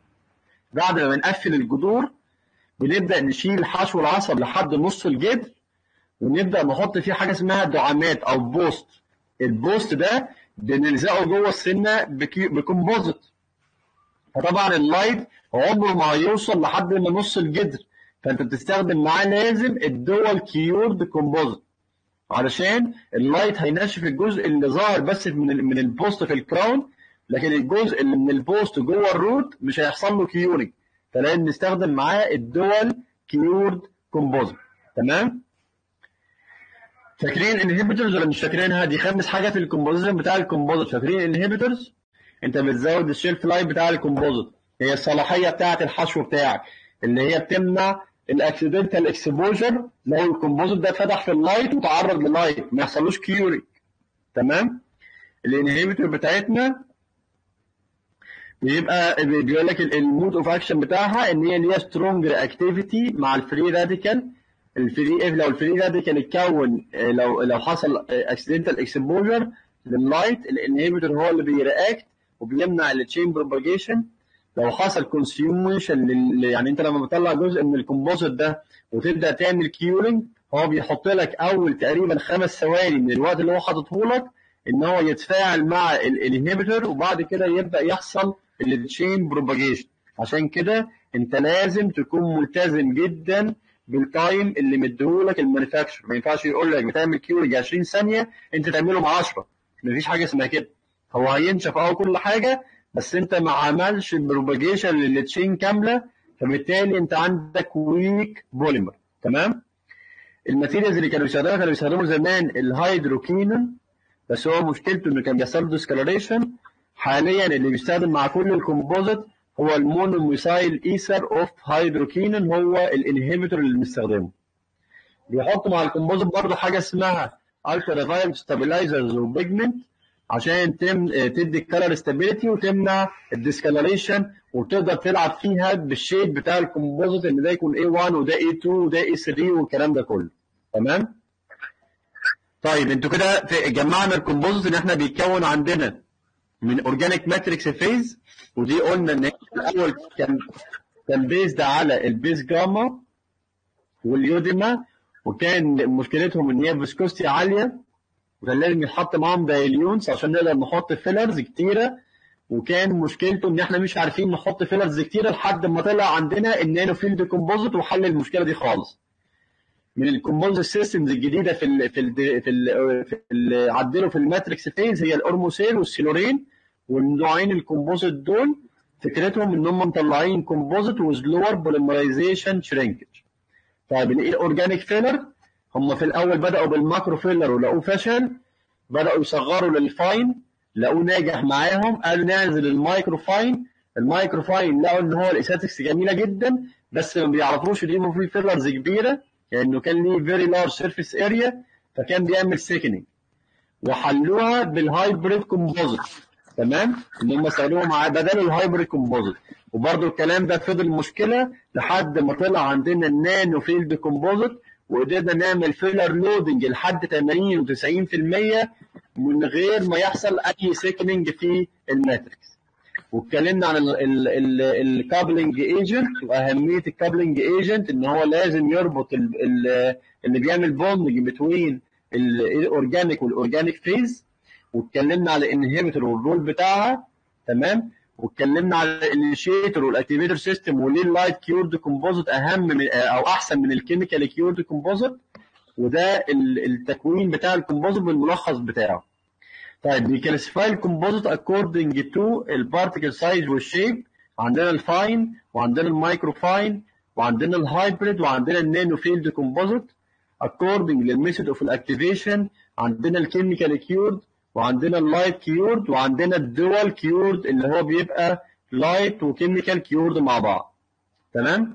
[SPEAKER 1] بعد ما بنقفل الجذور بنبدا نشيل حشو العصب لحد نص الجدر ونبدا نحط فيه حاجه اسمها دعامات او بوست البوست ده بنلزقه جوه السنه بكي- بكومبوزيت فطبعا اللايت عمره ما هيوصل لحد ما نص الجدر فانت بتستخدم معاه لازم الدول كيورد كومبوزيت علشان اللايت هينشف الجزء اللي ظاهر بس من ال- من البوست في الكراون لكن الجزء اللي من البوست جوه الروت مش هيحصل له كيورنج فلازم نستخدم معاه الدول كيورد كومبوزيت تمام فاكرين انهبيتورز ولا مش فاكرينها دي خامس حاجه في الكومبوزيشن بتاع الكومبوزيت فاكرين انهبيتورز انت بتزود الشيلف لايف بتاع الكومبوزيت هي الصلاحيه بتاعه الحشو بتاعك اللي هي بتمنع الاكسيدنتال اكسبوجر لو الكومبوزيت ده فتح في اللايت وتعرض للايت ما يحصلوش كيورنج تمام الانهبيتور بتاعتنا بيبقى بيقول لك المود اوف اكشن بتاعها ان هي ليها سترونج اكتيفيتي مع الفري راديكال الفري لو الفري راديكال اتكون آه، لو لو حصل اكسيدنتال اكسبوجر لللايت الانهبيتور هو اللي بيرياكت وبيمنع التشين بروباجيشن لو حصل كونسيوميشن يعني انت لما بتطلع جزء من الكومبوزيت ده وتبدا تعمل كيورنج هو بيحط لك اول تقريبا خمس ثواني من الوقت اللي هو حاططه لك ان هو يتفاعل مع الانهبيتور وبعد كده يبدا يحصل التشين بروباجيشن عشان كده انت لازم تكون ملتزم جدا بالتايم اللي مديهولك المانيفاكتشر ما ينفعش يقول لك بتعمل كيورنج 20 ثانيه انت تعمله مع 10 مفيش حاجه اسمها كده هو هينشف اه كل حاجه بس انت ما عملش بروباجيشن للتشين كامله فبالتالي انت عندك ويك بوليمر تمام الماتيريالز اللي كانوا بيستخدموها كانوا بيستخدموا زمان الهيدروكينون بس هو مشكلته انه كان بيحصل له ديسكالوريشن حاليا اللي بيستخدم مع كل الكومبوزيت هو المونوميثايل ايثر اوف هيدروكينون هو الانهبيتور اللي بنستخدمه بيحط مع الكومبوزيت برضه حاجه اسمها الترا فايلت ستابلايزرز وبيجمنت عشان تم تدي الكالر ستابيليتي وتمنع الديسكالريشن وتقدر تلعب فيها بالشيد بتاع الكومبوزيت ان ده يكون A1 وده A2 وده A3 والكلام ده كله تمام طيب انتوا كده في- جمعنا الكومبوزيت ان احنا بيتكون عندنا من اورجانيك ماتريكس فيز ودي قلنا ان هي في الاول كان كان بيزد على البيز جاما واليوديما وكان مشكلتهم ان هي فيسكوستي عاليه وكان لازم يتحط معاهم دايليونز عشان نقدر نحط فيلرز كتيره وكان مشكلته ان احنا مش عارفين نحط فيلرز كتيره لحد ما طلع عندنا النانو فيلد كومبوزيت وحل المشكله دي خالص من الكومبوزيت سيستمز الجديده في ال في ال في ال في ال عدلوا في الماتريكس فيز هي الاورموسيل والسيلورين والنوعين الكومبوزيت دول فكرتهم ان هم مطلعين كومبوزيت ويز لور بوليمرايزيشن شرينكج طيب الايه الاورجانيك فيلر هم في الاول بداوا بالماكرو فيلر ولقوه فشل بداوا يصغروا للفاين لقوه ناجح معاهم قالوا ننزل المايكرو فاين المايكرو فاين لقوا ان هو الاستاتكس جميله جدا بس ما بيعرفوش يجيبوا فيه فيلرز كبيره لانه كان ليه فيري لارج سيرفيس اريا فكان بيعمل سيكنينج وحلوها بالهايبريد كومبوزيت تمام ان هم استخدموا مع بدل الهايبريد كومبوزيت وبرده الكلام ده فضل مشكله لحد ما طلع عندنا النانو فيلد كومبوزيت وقدرنا نعمل فيلر لودنج لحد 80 و90% من غير ما يحصل اي سيكنينج في الماتريكس واتكلمنا عن الكابلنج ايجنت واهميه الكابلنج ايجنت ان هو لازم يربط ال ال اللي بيعمل بوندنج بتوين الاورجانيك والاورجانيك فيز واتكلمنا على الانهبيتور والرول بتاعها تمام واتكلمنا على الانيشيتور والاكتيفيتور سيستم وليه اللايت كيورد كومبوزيت اهم من او احسن من الكيميكال كيورد كومبوزيت وده التكوين بتاع الكومبوزيت بالملخص بتاعه طيب بيكلاسيفاي الكومبوزيت اكوردنج تو البارتيكل سايز والشيب عندنا الفاين وعندنا المايكرو فاين وعندنا الهايبريد وعندنا النانو فيلد كومبوزيت اكوردنج للميثود اوف الاكتيفيشن عندنا الكيميكال كيورد وعندنا اللايت كيورد وعندنا الدول كيورد اللي هو بيبقى لايت وكيميكال كيورد مع بعض تمام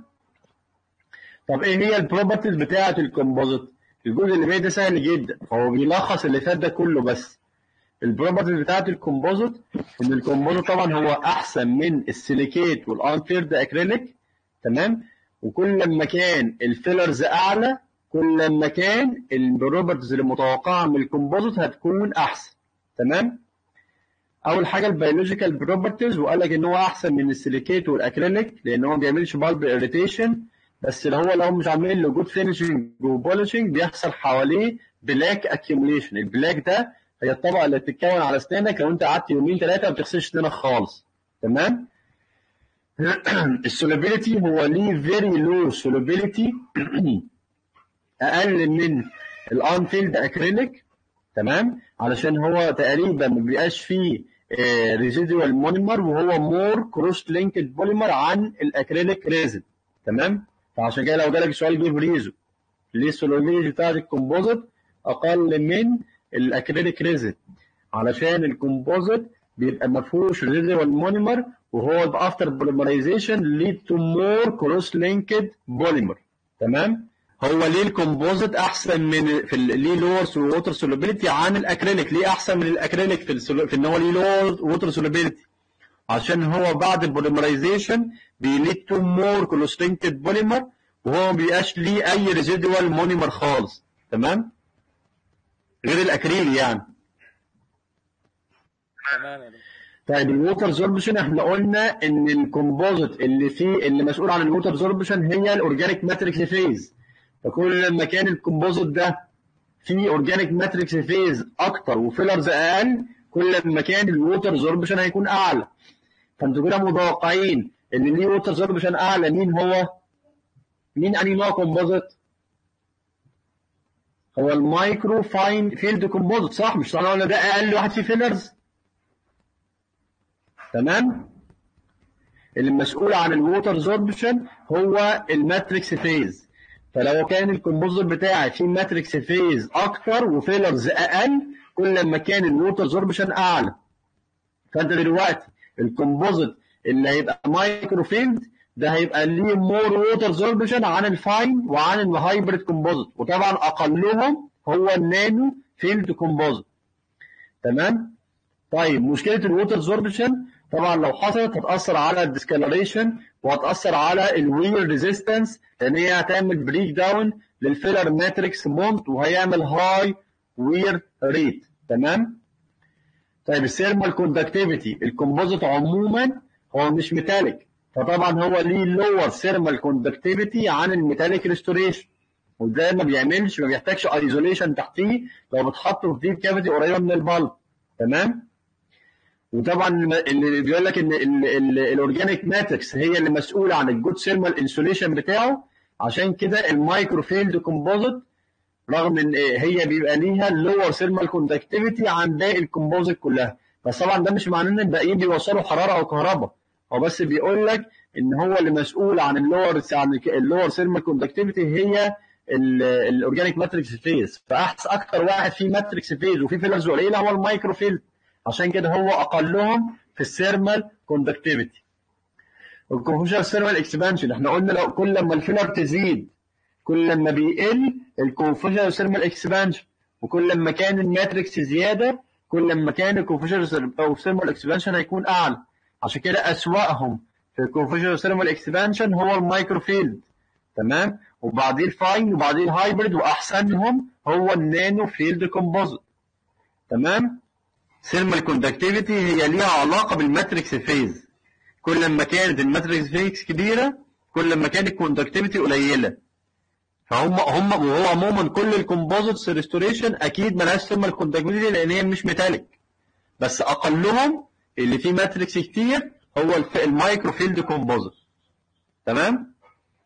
[SPEAKER 1] طب ايه هي البروبرتيز بتاعه الكومبوزيت الجزء اللي باقي ده سهل جدا هو بيلخص اللي فات ده كله بس البروبرتيز بتاعه الكومبوزيت ان الكومبوزيت طبعا هو احسن من السيليكيت والانفيرد اكريليك تمام وكل ما كان الفيلرز اعلى كل ما كان البروبرتيز المتوقعه من الكومبوزيت هتكون احسن تمام اول حاجه البيولوجيكال بروبرتيز وقال لك ان هو احسن من السيليكيت والاكريليك لان هو ما بيعملش بالب اريتيشن بس لو هو لو مش عاملين له جود فينشنج وبولشنج بيحصل حواليه بلاك اكيوميليشن البلاك ده هي الطبقه اللي بتتكون على اسنانك لو انت قعدت يومين ثلاثه ما بتغسلش اسنانك خالص تمام السولوبيليتي هو ليه فيري لو سولوبيليتي اقل من الانفيلد اكريليك تمام علشان هو تقريبا ما بيبقاش فيه ريزيدوال مونيمر وهو مور كروس لينكد بوليمر عن الاكريليك ريزن تمام فعشان كده لو جالك سؤال جيب ريزو ليه السولوبيليتي بتاعت الكومبوزيت اقل من الاكريليك ريزن علشان الكومبوزيت بيبقى ما فيهوش ريزيدوال مونيمر وهو افتر بوليمرايزيشن ليد تو مور كروس لينكد بوليمر تمام هو ليه الكومبوزيت احسن من في ال- ليه لور ووتر سولوبيليتي عن الاكريليك ليه احسن من الاكريليك في السولو... في ان هو ليه لور ووتر سولوبيليتي عشان هو بعد البوليمرايزيشن بيليد تو مور كلوستينكد بوليمر وهو ما بيبقاش ليه اي ريزيدوال مونيمر خالص تمام غير الاكريل يعني
[SPEAKER 3] تمام يا دكتور
[SPEAKER 1] طيب الووتر زوربشن احنا قلنا ان الكومبوزيت اللي فيه اللي مسؤول عن الووتر زوربشن هي الاورجانيك ماتريكس فيز فكل لما كان الكومبوزيت ده فيه اورجانيك ماتريكس فيز اكتر وفيلرز اقل كل ما كان الووتر زوربشن هيكون اعلى فانتوا كده متوقعين ان ليه ووتر زوربشن اعلى مين هو؟ مين انهي نوع كومبوزيت؟ هو المايكرو فاين فيلد كومبوزيت صح مش طالما قلنا ده اقل واحد فيه فيلرز تمام اللي مسؤول عن الووتر زوربشن هو الماتريكس فيز فلو كان الكومبوزيت بتاعي فيه ماتريكس فيز اكتر وفيلرز اقل كل ما كان الووتر زوربشن اعلى فانت دلوقتي الكومبوزيت اللي هيبقى مايكرو فيلد ده هيبقى ليه مور ووتر زوربشن عن الفاين وعن الهايبريد كومبوزيت وطبعا اقلهم هو النانو فيلد كومبوزيت تمام طيب مشكله الووتر زوربشن طبعا لو حصلت هتاثر على الديسكالريشن وهتاثر على الوير ريزيستنس لان هي هتعمل بريك داون للفيلر ماتريكس مونت وهيعمل هاي وير ريت تمام طيب الثيرمال كوندكتيفيتي الكومبوزيت عموما هو مش ميتاليك فطبعا هو ليه لور ثيرمال كوندكتيفيتي عن الميتاليك ريستوريشن وده ما بيعملش ما بيحتاجش ايزوليشن تحتيه لو بتحطه في ديب كافيتي قريبه من البلب تمام وطبعا اللي بيقول لك ان الاورجانيك ماتريكس هي اللي مسؤوله عن الجود ثيرمال انسوليشن بتاعه عشان كده المايكرو فيلد كومبوزيت رغم ان هي بيبقى ليها اللور ثيرمال كوندكتيفيتي عن باقي الكومبوزيت كلها بس طبعا ده مش معناه ان الباقيين بيوصلوا حراره او كهرباء هو بس بيقول لك ان هو اللي مسؤول عن اللور عن اللور ثيرمال كوندكتيفيتي هي الاورجانيك ماتريكس فيز فاحسن اكتر واحد فيه ماتريكس فيز وفيه فيلرز قليله هو المايكرو فيلد عشان كده هو اقلهم في الثيرمال كوندكتيفيتي الكونفوشن ثيرمال اكسبانشن احنا قلنا لو كل لما الفيلر تزيد كل لما بيقل الكونفوشن ثيرمال اكسبانشن وكل لما كان الماتريكس زياده كل لما كان الكونفوشن ثيرمال اكسبانشن هيكون اعلى عشان كده اسواقهم في الكونفوشن ثيرمال اكسبانشن هو المايكرو فيلد تمام وبعدين الفاين وبعدين الهايبرد واحسنهم هو النانو فيلد كومبوزيت تمام ثيرمال كوندكتيفيتي هي ليها علاقه بالماتريكس فيز كل ما كانت الماتريكس فيز كبيره كل ما كانت الكوندكتيفيتي قليله فهم هم وهو عموما كل الكومبوزيتس ريستوريشن اكيد ملهاش ثيرمال كوندكتيفيتي لان هي مش ميتاليك بس اقلهم اللي فيه ماتريكس كتير هو المايكرو فيلد كومبوزيت تمام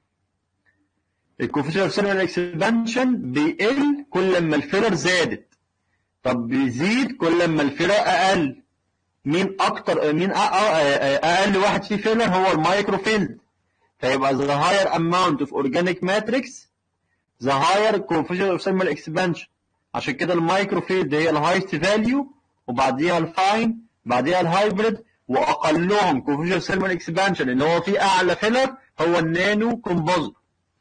[SPEAKER 1] الكوفيشنت ثيرمال اكسبانشن بيقل كل ما الفيلر زادت طب بيزيد كل ما الفيلر اقل مين اكتر مين اقل واحد فيه فيلر هو المايكرو فيلد فيبقى the higher amount of organic matrix the higher coefficient of thermal expansion عشان كده المايكرو فيلد هي الهايست فاليو وبعديها الفاين بعديها الهايبريد واقلهم coefficient of thermal expansion اللي هو فيه اعلى فيلر هو النانو كومبوزيت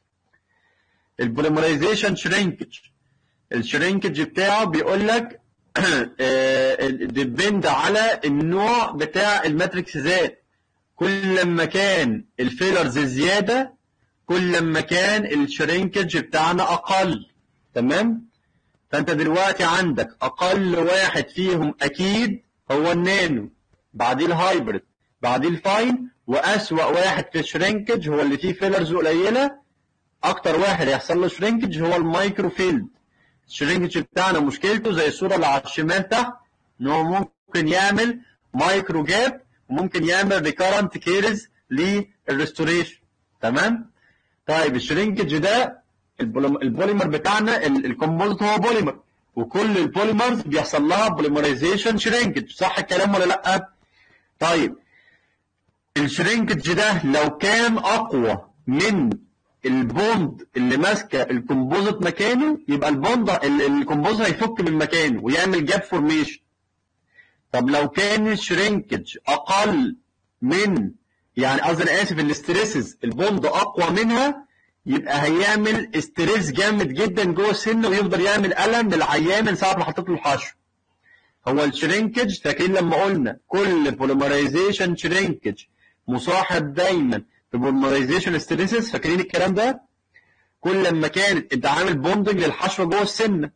[SPEAKER 1] البوليمرايزيشن شرينكج الشرينكج بتاعه بيقول لك ديبند على النوع بتاع الماتريكس ذات كل لما كان الفيلرز زياده كل لما كان الشرينكج بتاعنا اقل تمام فانت دلوقتي عندك اقل واحد فيهم اكيد هو النانو بعديه الهايبرد بعديه الفاين واسوأ واحد في الشرينكج هو اللي فيه فيلرز قليله اكتر واحد يحصل له شرينكج هو المايكرو فيلد الشرينكج بتاعنا مشكلته زي الصوره اللي على الشمال تحت ان هو ممكن يعمل مايكرو جاب وممكن يعمل ريكارنت كيرز للريستوريشن تمام طيب الشرينكج ده البوليمر بتاعنا الكومبوزيت هو بوليمر وكل البوليمرز بيحصل لها بوليمرايزيشن شرينكج صح الكلام ولا لا طيب الشرينكج ده لو كان اقوى من البوند اللي ماسكه الكومبوزيت مكانه يبقى البوند الكومبوزيت هيفك من مكانه ويعمل جاب فورميشن طب لو كان الشرينكج اقل من يعني قصدي انا اسف الاستريسز البوند اقوى منها يبقى هيعمل استريس جامد جدا جوه السن ويفضل يعمل الم للعيان من ساعه ما حطيت له الحشو هو الشرينكج فاكرين لما قلنا كل بوليمرايزيشن شرينكج مصاحب دايما ببوليمرايزيشن ستريسز فاكرين الكلام ده كل لما كانت انت عامل بوندنج للحشوه جوه السن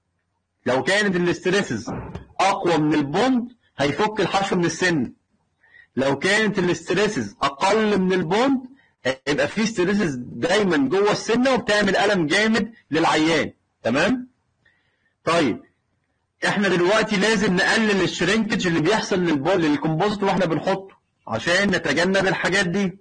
[SPEAKER 1] لو كانت الاستريسز اقوى من البوند هيفك الحشوه من السن لو كانت الاستريسز اقل من البوند هيبقى في ستريسز دايما جوه السنه وبتعمل الم جامد للعيان تمام طيب احنا دلوقتي لازم نقلل الشرينكج اللي بيحصل للبول للكومبوزيت واحنا بنحطه عشان نتجنب الحاجات دي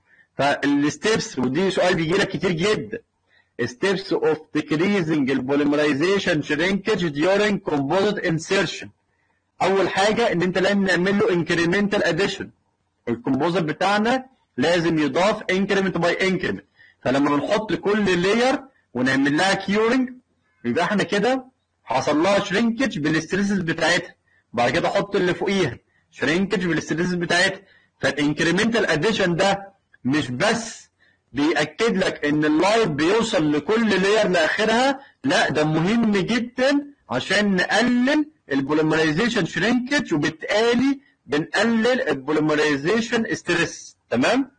[SPEAKER 1] فالستبس ودي سؤال بيجي لك كتير جدا steps of decreasing polymerization shrinkage during composite insertion اول حاجه ان انت لازم نعمل له incremental addition الكومبوزيت بتاعنا لازم يضاف increment by increment فلما بنحط كل layer ونعمل لها curing يبقى احنا كده حصل لها shrinkage بالستريسز بتاعتها بعد كده احط اللي فوقيها shrinkage بالستريسز بتاعتها فالانكريمنتال اديشن ده مش بس بيأكد لك ان اللايت بيوصل لكل لاير لاخرها لا ده مهم جدا عشان نقلل البوليمرايزيشن شرينكج وبالتالي بنقلل البوليمرايزيشن ستريس تمام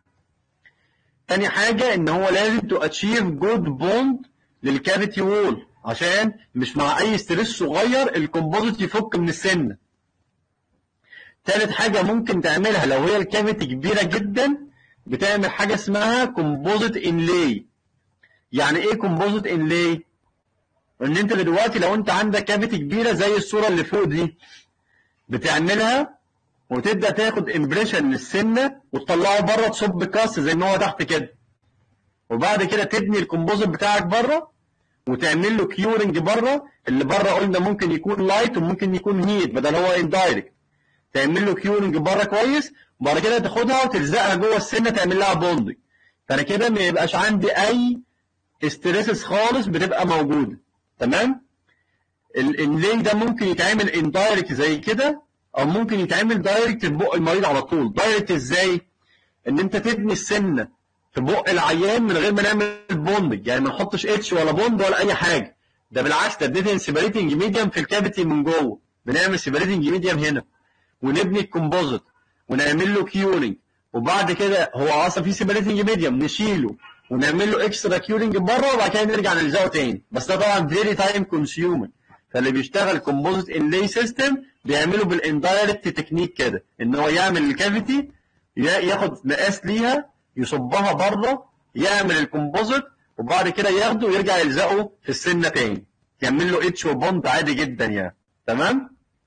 [SPEAKER 1] تاني حاجة ان هو لازم تو اتشيف جود بوند للكافيتي وول عشان مش مع اي ستريس صغير الكومبوزيت يفك من السنة تالت حاجة ممكن تعملها لو هي الكافيتي كبيرة جدا بتعمل حاجه اسمها كومبوزيت انلاي يعني ايه كومبوزيت انلاي ان انت دلوقتي لو انت عندك كافيتي كبيره زي الصوره اللي فوق دي بتعملها وتبدا تاخد امبريشن للسنه وتطلعه بره تصب كاست زي ما هو تحت كده وبعد كده تبني الكومبوزيت بتاعك بره وتعمل له كيورنج بره اللي بره قلنا ممكن يكون لايت وممكن يكون هيت بدل هو اندايركت تعمل له كيورنج بره كويس وبعد كده تاخدها وتلزقها جوه السنه تعمل لها بوندنج فانا كده ما يبقاش عندي اي ستريسز خالص بتبقى موجوده تمام الانلاي ده ممكن يتعمل اندايركت زي كده او ممكن يتعمل دايركت في بق المريض على طول دايركت ازاي ان انت تبني السنه في بق العيان من غير ما نعمل بوندنج يعني ما نحطش اتش ولا بوند ولا اي حاجه ده بالعكس ده اديتني سيبريتنج ميديم في الكافيتي من جوه بنعمل سيبريتنج ميديم هنا ونبني الكومبوزيت ونعمل له كيورنج وبعد كده هو اصلا في سيبريتنج ميديم نشيله ونعمل له اكسترا كيورنج بره وبعد كده نرجع نلزقه تاني بس ده طبعا فيري تايم كونسيومر فاللي بيشتغل كومبوزيت انلاي سيستم بيعمله بالاندايركت تكنيك كده ان هو يعمل الكافيتي ياخد مقاس ليها يصبها بره يعمل الكومبوزيت وبعد كده ياخده ويرجع يلزقه في السنه تاني يعمل له اتش وبوند عادي جدا يعني تمام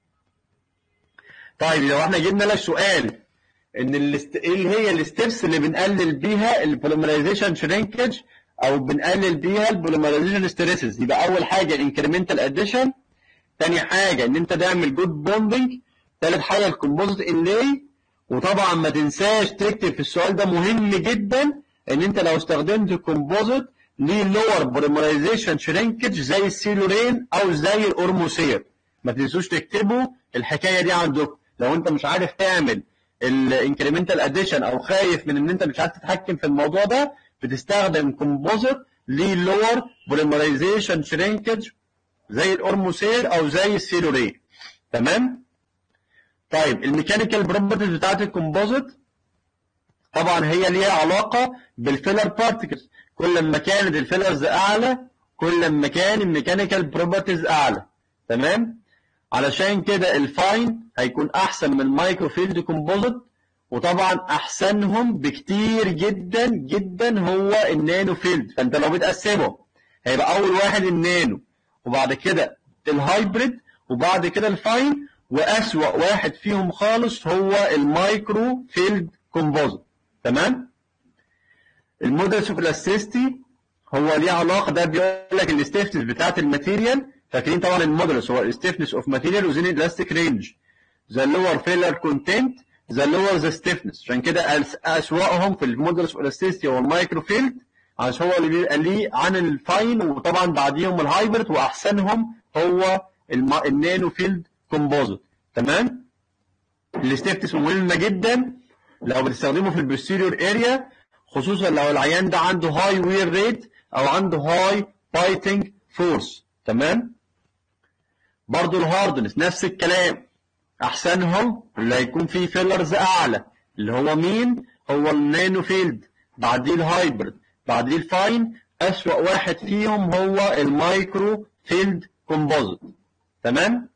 [SPEAKER 1] طيب لو احنا جبنا لك سؤال ان الاست... ايه هي الستبس اللي بنقلل بيها البوليمرايزيشن شرينكج او بنقلل بيها البوليمرايزيشن ستريسز يبقى اول حاجه الانكريمنتال اديشن تاني حاجه ان انت تعمل جود بوندنج تالت حاجه الكومبوزيت انلاي وطبعا ما تنساش تكتب في السؤال ده مهم جدا ان انت لو استخدمت كومبوزيت ليه لور بوليمرايزيشن شرينكج زي السيلورين او زي الاورموسير ما تنسوش تكتبوا الحكايه دي عندكم لو انت مش عارف تعمل الانكريمنتال اديشن او خايف من ان انت مش عارف تتحكم في الموضوع ده بتستخدم كومبوزيت ليه لور بوليمرايزيشن شرينكج زي الاورموسير او زي السيلورين تمام طيب الميكانيكال بروبرتيز بتاعت الكومبوزيت طبعا هي ليها علاقه بالفيلر بارتكلز كل ما كانت الفيلرز اعلى كل ما كان الميكانيكال بروبرتيز اعلى تمام علشان كده الفاين هيكون احسن من المايكرو فيلد كومبوزيت وطبعا احسنهم بكتير جدا جدا هو النانو فيلد فانت لو بتقسمه هيبقى اول واحد النانو وبعد كده الهايبريد وبعد كده الفاين واسوأ واحد فيهم خالص هو المايكرو فيلد كومبوزيت تمام المودلز اوف الاستيستي هو ليه علاقه ده بيقول لك الستيفنس بتاعت الماتيريال فاكرين طبعا المودلز هو الستيفنس اوف ماتيريال وزين الاستيك رينج ذا لور فيلر كونتنت ذا لور ذا ستيفنس عشان كده اسوأهم في المودلز اوف الاستيستي هو المايكرو فيلد عشان هو اللي بيبقى ليه عن الفاين وطبعا بعديهم الهايبرد واحسنهم هو النانو فيلد كومبوزيت تمام الستيفتس مهمه جدا لو بتستخدمه في البوستيريور اريا خصوصا لو العيان ده عنده هاي وير ريت او عنده هاي بايتنج فورس تمام برضو الهاردنس نفس الكلام احسنهم اللي هيكون فيه فيلرز اعلى اللي هو مين هو النانو فيلد بعديه الهايبرد بعديه الفاين اسوأ واحد فيهم هو المايكرو فيلد كومبوزيت تمام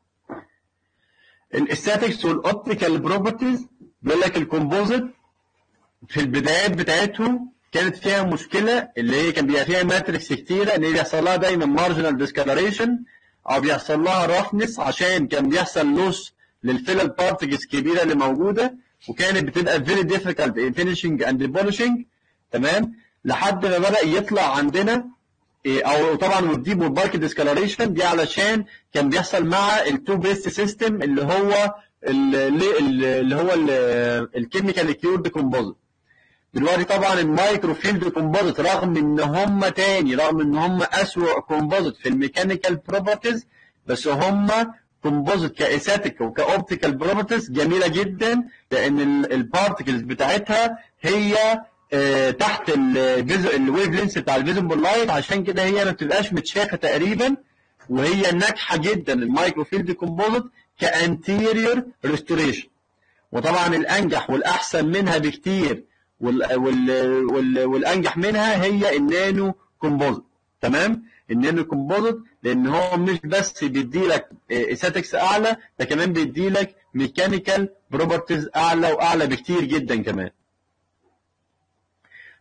[SPEAKER 1] الاستاتيكس والاوبتيكال بروبرتيز بيقول لك الكومبوزيت في البدايات بتاعتهم كانت فيها مشكله اللي هي كان بيبقى فيها ماتريكس كتيره ان هي بيحصل لها دايما مارجنال ديسكالريشن او بيحصل لها رفنس عشان كان بيحصل لوس للفيلر بارتكلز الكبيره اللي موجوده وكانت بتبقى فيري ديفيكالت ان فينيشنج اند بولشنج تمام لحد ما بدا يطلع عندنا او طبعا والديب والبارك ديسكالريشن دي علشان كان بيحصل مع التو بيست سيستم اللي هو اللي, اللي هو الكيميكال كيورد كومبوزيت دلوقتي طبعا المايكرو فيلد كومبوزيت رغم ان هم تاني رغم ان هم اسوء كومبوزيت في الميكانيكال بروبرتيز بس هم كومبوزيت كايستاتيك وكاوبتيكال بروبرتيز جميله جدا لان البارتكلز بتاعتها هي آه تحت الويف لينس بتاع الفيزبل لايت عشان كده هي ما بتبقاش متشافه تقريبا وهي ناجحه جدا المايكرو فيلد كومبوزيت كانتيريور ريستوريشن وطبعا الانجح والاحسن منها بكتير وال وال وال والانجح منها هي النانو كومبوزيت تمام النانو كومبوزيت لان هو مش بس بيدي لك استاتكس اعلى ده كمان بيدي لك ميكانيكال بروبرتيز اعلى واعلى بكتير جدا كمان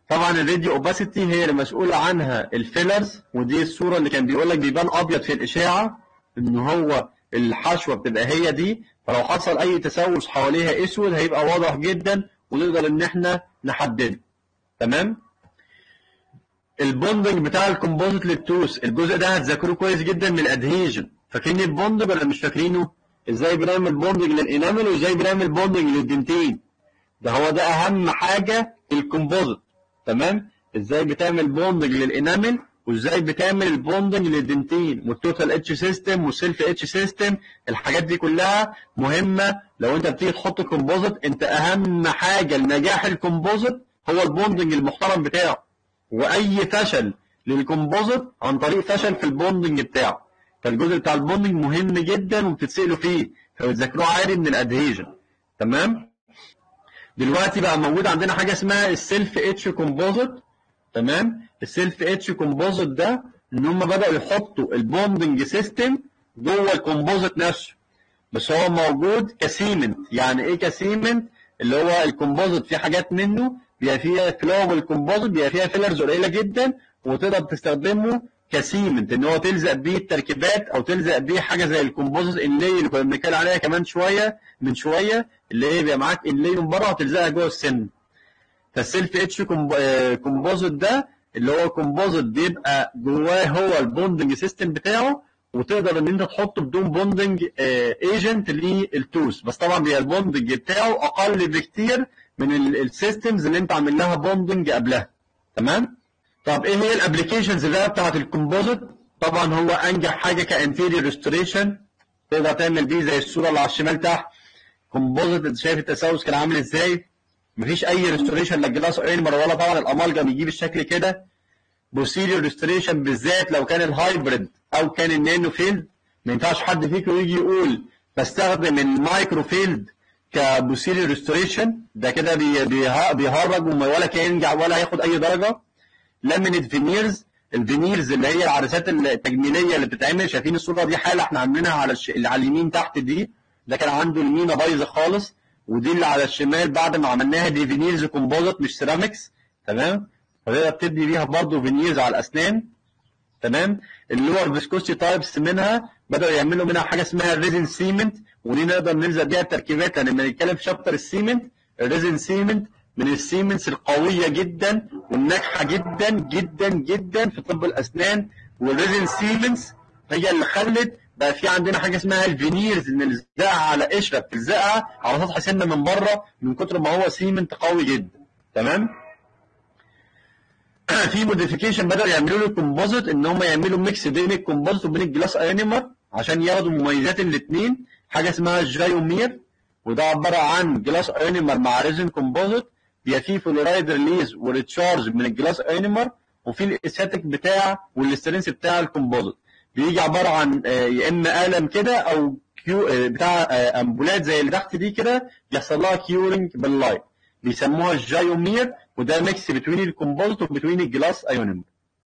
[SPEAKER 1] طبعا الراديو اوباسيتي هي اللي مسؤول عنها الفيلرز ودي الصوره اللي كان بيقول لك بيبان ابيض في الاشاعه ان هو الحشوه بتبقى هي دي فلو حصل اي تسوس حواليها اسود هيبقى واضح جدا ونقدر ان احنا نحدده تمام البوندنج بتاع الكومبوزيت للتوس الجزء ده هتذاكروه كويس جدا من الادهيجن فاكرين البوندنج ولا مش فاكرينه ازاي بنعمل بوندنج للانامل وازاي بنعمل بوندنج للدنتين ده هو ده اهم حاجه في الكومبوزيت تمام ازاي بتعمل بوندنج للانامل وازاي بتعمل البوندنج للدنتين والتوتال اتش سيستم والسيلف اتش سيستم الحاجات دي كلها مهمه لو انت بتيجي تحط كومبوزيت انت اهم حاجه لنجاح الكومبوزيت هو البوندنج المحترم بتاعه واي فشل للكومبوزيت عن طريق فشل في البوندنج بتاعه فالجزء بتاع البوندنج مهم جدا وبتتسالوا فيه فبتذاكروه عادي من الادهيجن تمام دلوقتي بقى موجود عندنا حاجه اسمها السيلف اتش كومبوزيت تمام السيلف اتش كومبوزيت ده ان هم بداوا يحطوا البوندنج سيستم جوه الكومبوزيت نفسه بس هو موجود كسيمنت يعني ايه كسيمنت اللي هو الكومبوزيت في حاجات منه بيبقى فيها فلوبل كومبوزيت بيبقى فيها فيلرز قليله جدا وتقدر تستخدمه كسيمنت ان هو تلزق بيه التركيبات او تلزق بيه حاجه زي الكومبوزيت انلي اللي كنا بنتكلم عليها كمان شويه من شويه اللي هي بيبقى معاك انلي من بره وتلزقها جوه السن فالسيلف اتش كومبوزيت ده اللي هو كومبوزيت بيبقى جواه هو البوندنج سيستم بتاعه وتقدر ان انت تحطه بدون بوندنج ايجنت للتوس بس طبعا بيبقى البوندنج بتاعه اقل بكتير من السيستمز اللي انت عامل لها بوندنج قبلها تمام طب ايه هي الابلكيشنز بقى بتاعت الكومبوزيت طبعا هو انجح حاجه كانتيريور ريستوريشن تقدر تعمل بيه زي الصوره اللي على الشمال تحت كومبوزيت انت شايف التسوس كان عامل ازاي مفيش اي ريستوريشن لا جلاس اينمر ولا طبعا الامالجم يجيب الشكل كده بوسيريور ريستوريشن بالذات لو كان الهايبريد او كان النانو فيلد ما ينفعش حد فيكم يجي يقول بستخدم المايكرو فيلد كبوسيريور ريستوريشن ده كده بي- بيه- بيهرج وما- ولا كينجع ولا هياخد اي درجه لامينيت فينيرز الفينيرز اللي هي العدسات التجميليه اللي بتتعمل شايفين الصوره دي حاله احنا عاملينها على الش... اللي على اليمين تحت دي ده كان عنده المينا بايظه خالص ودي اللي على الشمال بعد ما عملناها دي فينيرز كومبوزيت مش سيراميكس تمام فتقدر تبني بيها برضه فينيرز على الاسنان تمام اللور فيسكوسي تايبس منها بدأوا يعملوا منها حاجه اسمها الريزن سيمنت ودي نقدر نلزق بيها التركيبات لان لما نتكلم في شابتر السيمنت الريزن سيمنت من السيمنتس القويه جدا والناجحه جدا جدا جدا في طب الاسنان والريزن سيمنتس هي اللي خلت بقى في عندنا حاجه اسمها الفينيرز ان نلزقها على قشره بتلزقها على سطح سنه من بره من كتر ما هو سيمنت قوي جدا تمام في موديفيكيشن بدأوا يعملوا له كومبوزيت ان هم يعملوا ميكس بين الكومبوزيت وبين الجلاس ايونيمر عشان ياخدوا مميزات الاثنين حاجه اسمها الجايومير وده عباره عن جلاس ايونيمر مع ريزن كومبوزيت بيبقى فيه فلورايد ريليز وريتشارج من الجلاس ايونيمر وفي الاستاتيك بتاع والاسترنس بتاع الكومبوزيت بيجي عباره عن آه، يا اما قلم كده او كيو آه، بتاع آه، امبولات زي اللي تحت دي كده بيحصل لها كيورنج باللايت بيسموها الجايومير وده ميكس بتوين الكومبوزيت وبتوين الجلاس ايونيمر